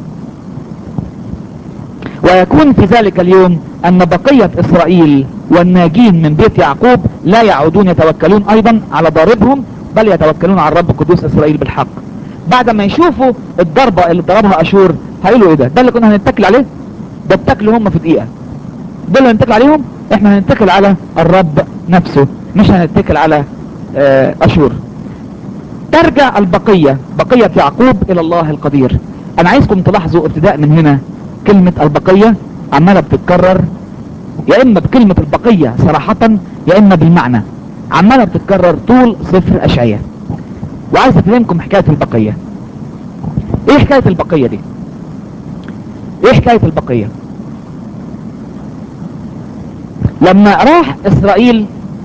Speaker 1: ويكون في ذلك اليوم ان بقية اسرائيل والناجين من بيت يعقوب لا يعودون يتوكلون ايضا على ضاربهم بل يتوكلون على الرب قدوس اسرائيل بالحق بعد ما يشوفوا الضربة اللي ضربها اشور هيقولوا ايه ده ده اللي كنا هنتكل عليه ده اتكلوا هم في دقيقة دول اللي هنتكل عليهم احنا هنتكل على الرب نفسه مش هنتكل على آه، اشور ترجع البقية بقية يعقوب الى الله القدير انا عايزكم تلاحظوا ابتداء من هنا كلمة البقية عمالة بتتكرر يا اما بكلمة البقية صراحة يا اما بالمعنى عمالة بتتكرر طول سفر اشعياء وعايز افهمكم حكاية البقية ايه حكاية البقية دي ايه حكاية البقية لما راح اسرائيل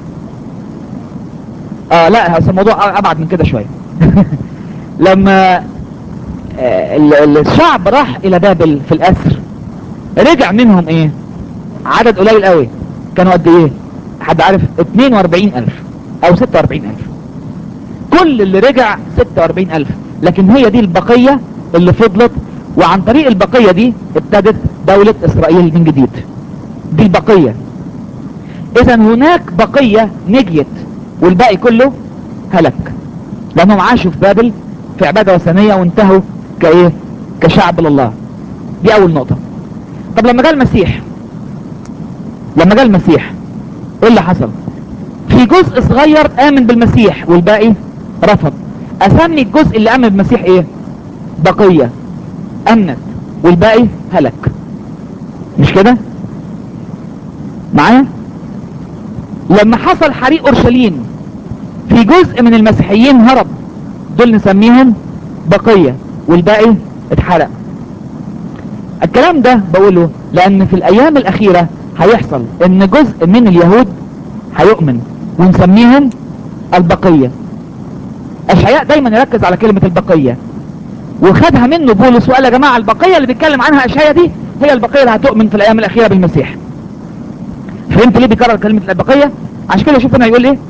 Speaker 1: اه لا هذا الموضوع ابعد من كده شوية لما آه، ال- ال- الشعب راح الى بابل في الاسر رجع منهم ايه عدد قليل قوي كانوا قد ايه حد عارف 42 الف او 46 الف كل اللي رجع 46 الف لكن هي دي البقية اللي فضلت وعن طريق البقية دي ابتدت دولة اسرائيل من جديد دي البقية اذا هناك بقية نجيت والباقي كله هلك لانهم عاشوا في بابل في عبادة وثنية وانتهوا كايه كشعب لله دي اول نقطة طب لما جاء المسيح لما جاء المسيح ايه اللي حصل في جزء صغير امن بالمسيح والباقي رفض اسمي الجزء اللي امن بالمسيح ايه بقية امنت والباقي هلك مش كده معايا لما حصل حريق اورشليم في جزء من المسيحيين هرب دول نسميهم بقية والباقي اتحرق الكلام ده بقوله لان في الايام الاخيرة هيحصل ان جزء من اليهود هيؤمن ونسميهم البقية اشعياء دايما يركز على كلمة البقية وخدها منه بولس وقال يا جماعة البقية اللي بيتكلم عنها اشعياء دي هي البقية اللي هتؤمن في الايام الاخيرة بالمسيح فهمت ليه بيكرر كلمة البقية عشان كده شوف هنا يقول ايه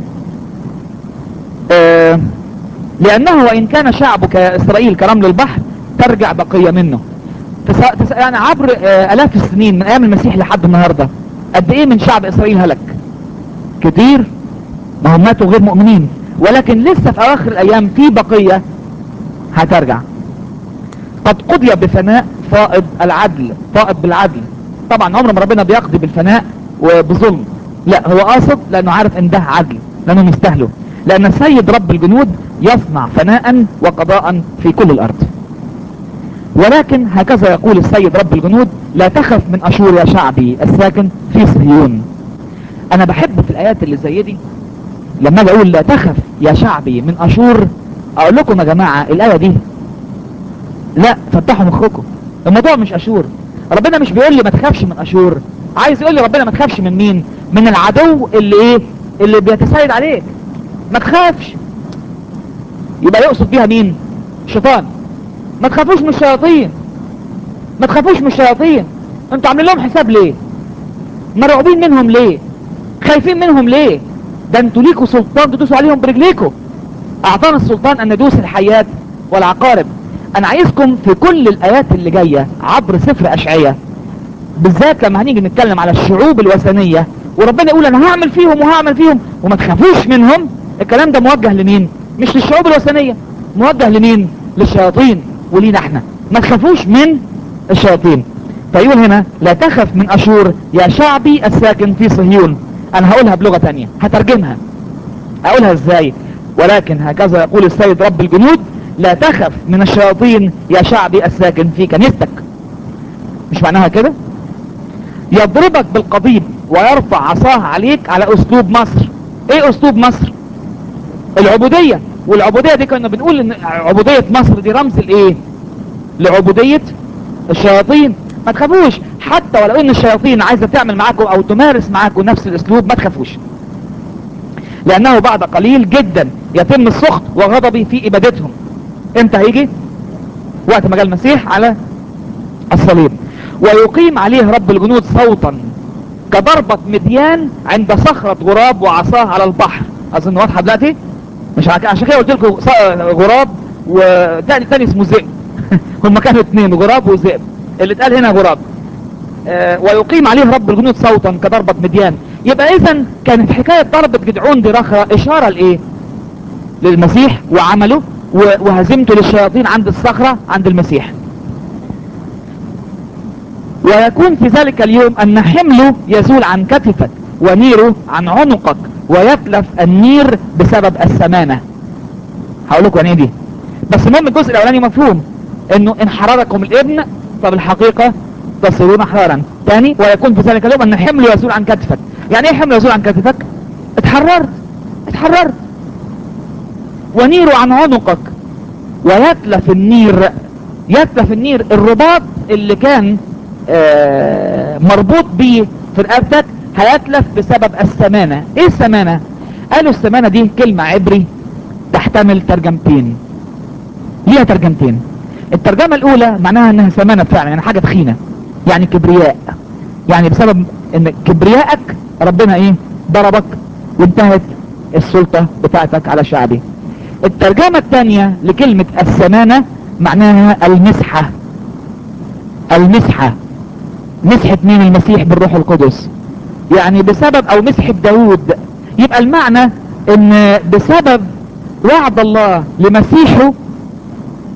Speaker 1: آه لانه وان كان شعبك يا اسرائيل كرمل البحر ترجع بقية منه تس... تس... يعني عبر آه الاف السنين من ايام المسيح لحد النهاردة قد ايه من شعب اسرائيل هلك كتير ما هم ماتوا غير مؤمنين ولكن لسه في اواخر الايام في بقية هترجع قد قضي بفناء فائض العدل فائض بالعدل طبعا عمر ما ربنا بيقضي بالفناء وبظلم لا هو قاصد لانه عارف ان ده عدل لانه يستاهله لان السيد رب الجنود يصنع فناء وقضاء في كل الارض ولكن هكذا يقول السيد رب الجنود لا تخف من اشور يا شعبي الساكن في صهيون انا بحب في الايات اللي زي دي لما اجي اقول لا تخف يا شعبي من اشور اقول لكم يا جماعة الاية دي لا فتحوا مخكم الموضوع مش اشور ربنا مش بيقول لي ما تخافش من اشور عايز يقول لي ربنا ما تخافش من مين من العدو اللي ايه اللي بيتسيد عليك ما تخافش يبقى يقصد بيها مين شيطان ما تخافوش من الشياطين ما تخافوش من الشياطين انتوا عاملين لهم حساب ليه مرعوبين منهم ليه خايفين منهم ليه ده انتوا ليكوا سلطان تدوسوا عليهم برجليكوا اعطانا السلطان ان ندوس الحيات والعقارب انا عايزكم في كل الايات اللي جاية عبر سفر اشعية بالذات لما هنيجي نتكلم على الشعوب الوثنية وربنا يقول انا هعمل فيهم وهعمل فيهم وما تخافوش منهم الكلام ده موجه لمين مش للشعوب الوثنية موجه لمين للشياطين ولينا احنا ما تخافوش من الشياطين فيقول هنا لا تخف من اشور يا شعبي الساكن في صهيون انا هقولها بلغة تانية هترجمها اقولها ازاي ولكن هكذا يقول السيد رب الجنود لا تخف من الشياطين يا شعبي الساكن في كنيستك مش معناها كده يضربك بالقضيب ويرفع عصاه عليك على اسلوب مصر ايه اسلوب مصر العبودية والعبودية دي كنا بنقول ان عبودية مصر دي رمز الايه لعبودية الشياطين ما تخافوش حتى ولو ان الشياطين عايزة تعمل معاكم او تمارس معاكم نفس الاسلوب ما تخافوش لانه بعد قليل جدا يتم السخط وغضبي في ابادتهم امتى هيجي وقت ما جاء المسيح على الصليب ويقيم عليه رب الجنود صوتا كضربة مديان عند صخرة غراب وعصاه على البحر اظن واضحة دلوقتي مش عشان كده قلت لكم غراب وتاني تاني اسمه ذئب هم كانوا اثنين غراب وذئب اللي اتقال هنا غراب آه ويقيم عليه رب الجنود صوتا كضربة مديان يبقى اذا كانت حكاية ضربة جدعون دي رخرة اشارة لايه للمسيح وعمله وهزمته للشياطين عند الصخرة عند المسيح ويكون في ذلك اليوم ان حمله يزول عن كتفك ونيره عن عنقك ويتلف النير بسبب السمانة هقول لكم يعني ايه دي بس المهم الجزء الاولاني مفهوم انه ان حرركم الابن فبالحقيقة تصيرون احرارا تاني ويكون في ذلك اليوم ان حمله يزول عن كتفك يعني ايه حمله يزول عن كتفك اتحررت اتحررت ونيره عن عنقك ويتلف النير يتلف النير الرباط اللي كان آه مربوط بيه في رقبتك هيتلف بسبب السمانة ايه السمانة قالوا السمانة دي كلمة عبري تحتمل ترجمتين ليها ترجمتين الترجمة الاولى معناها انها سمانة فعلا يعني حاجة تخينة يعني كبرياء يعني بسبب ان كبريائك ربنا ايه ضربك وانتهت السلطة بتاعتك على شعبي الترجمة الثانية لكلمة السمانة معناها المسحة المسحة مسحة مين المسيح بالروح القدس يعني بسبب او مسحة داود يبقى المعنى ان بسبب وعد الله لمسيحه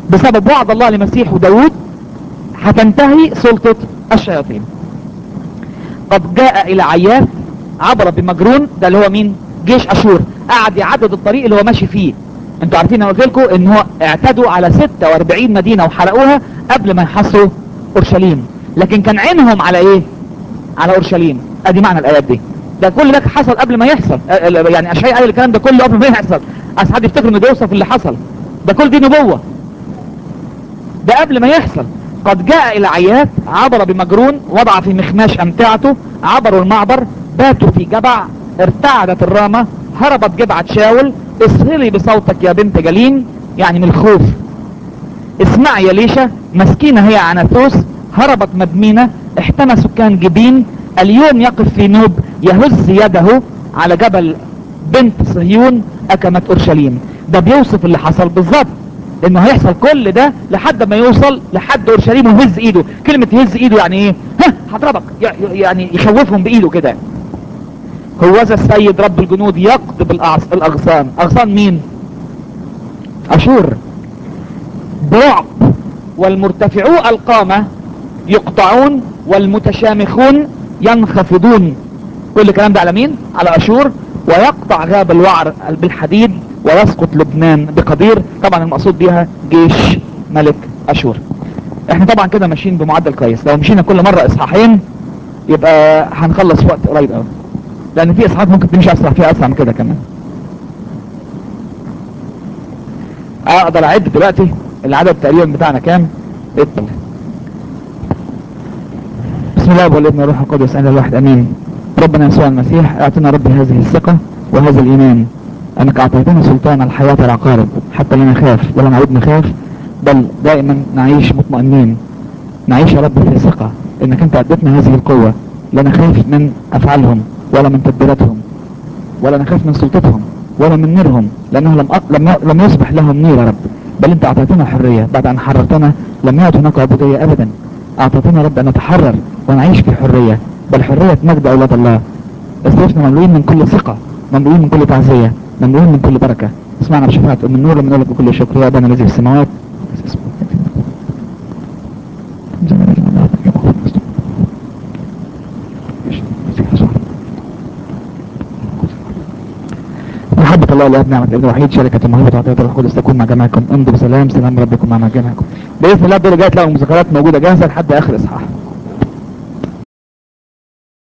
Speaker 1: بسبب وعد الله لمسيح وداود هتنتهي سلطة الشياطين قد جاء الى عياث عبر بمجرون ده اللي هو مين جيش اشور قعد يعدد الطريق اللي هو ماشي فيه انتوا عارفين انا قلت لكم ان هو اعتدوا على 46 مدينة وحرقوها قبل ما يحصروا اورشليم لكن كان عينهم على ايه على اورشليم ادي معنى الايات دي ده كل ده حصل قبل ما يحصل أ- ال- يعني اشعياء قال الكلام ده كله قبل ما يحصل اصل حد يفتكر انه بيوصف اللي حصل ده كل دي نبوة ده قبل ما يحصل قد جاء الى عيات عبر بمجرون وضع في مخماش امتعته عبروا المعبر باتوا في جبع ارتعدت الرامة هربت جبعة شاول اسهلي بصوتك يا بنت جليم يعني من الخوف اسمعي يا ليشا مسكينة هي عناثوس هربت مدمينة احتمى سكان جبين اليوم يقف في نوب يهز يده على جبل بنت صهيون اكمت اورشليم ده بيوصف اللي حصل بالظبط انه هيحصل كل ده لحد ما يوصل لحد اورشليم ويهز ايده كلمة يهز ايده يعني ايه ها هضربك ي- يعني يخوفهم بايده كده هو ذا السيد رب الجنود يقضب الأعص- الاغصان اغصان مين اشور برعب والمرتفعو القامة يقطعون والمتشامخون ينخفضون كل الكلام ده على مين على اشور ويقطع غاب الوعر بالحديد ويسقط لبنان بقدير طبعا المقصود بيها جيش ملك اشور احنا طبعا كده ماشيين بمعدل كويس لو مشينا كل مرة اصحاحين يبقى هنخلص في وقت قريب قوي لان في اصحاحات ممكن تمشي اسرع فيها اسرع من كده كمان اقدر اعد دلوقتي العدد تقريبا بتاعنا كام اطلع بسم الله والابن والروح القدس انا الواحد امين ربنا يسوع المسيح اعطنا ربي هذه الثقة وهذا الايمان انك اعطيتنا سلطان الحياة العقارب حتى لا نخاف ولا نعود نخاف بل دائما نعيش مطمئنين نعيش يا رب في ثقة انك انت اديتنا هذه القوة لا نخاف من افعالهم ولا من تدبيراتهم ولا نخاف من سلطتهم ولا من نيرهم لانه لم أ... لم, ي... لم يصبح لهم نير يا رب بل انت اعطيتنا حرية بعد ان حررتنا لم يعد هناك عبودية ابدا اعطيتنا يا رب ان نتحرر ونعيش في حرية بل حرية مجد اولاد الله اصرفنا مملوئين من كل ثقة مملوئين من كل تعزية مملوئين من كل بركة اسمعنا بشفاعة ام النور لما نقول لك بكل شكر يا ابانا الذي في السماوات محبة الله الاب نعمة الابن الوحيد شركة الموهبة وعطية الروح القدس تكون مع جميعكم امضوا بسلام سلام ربكم مع جميعكم بإذن الله الدور الجاي تلاقوا المذكرات موجودة جاهزة لحد آخر إصحاح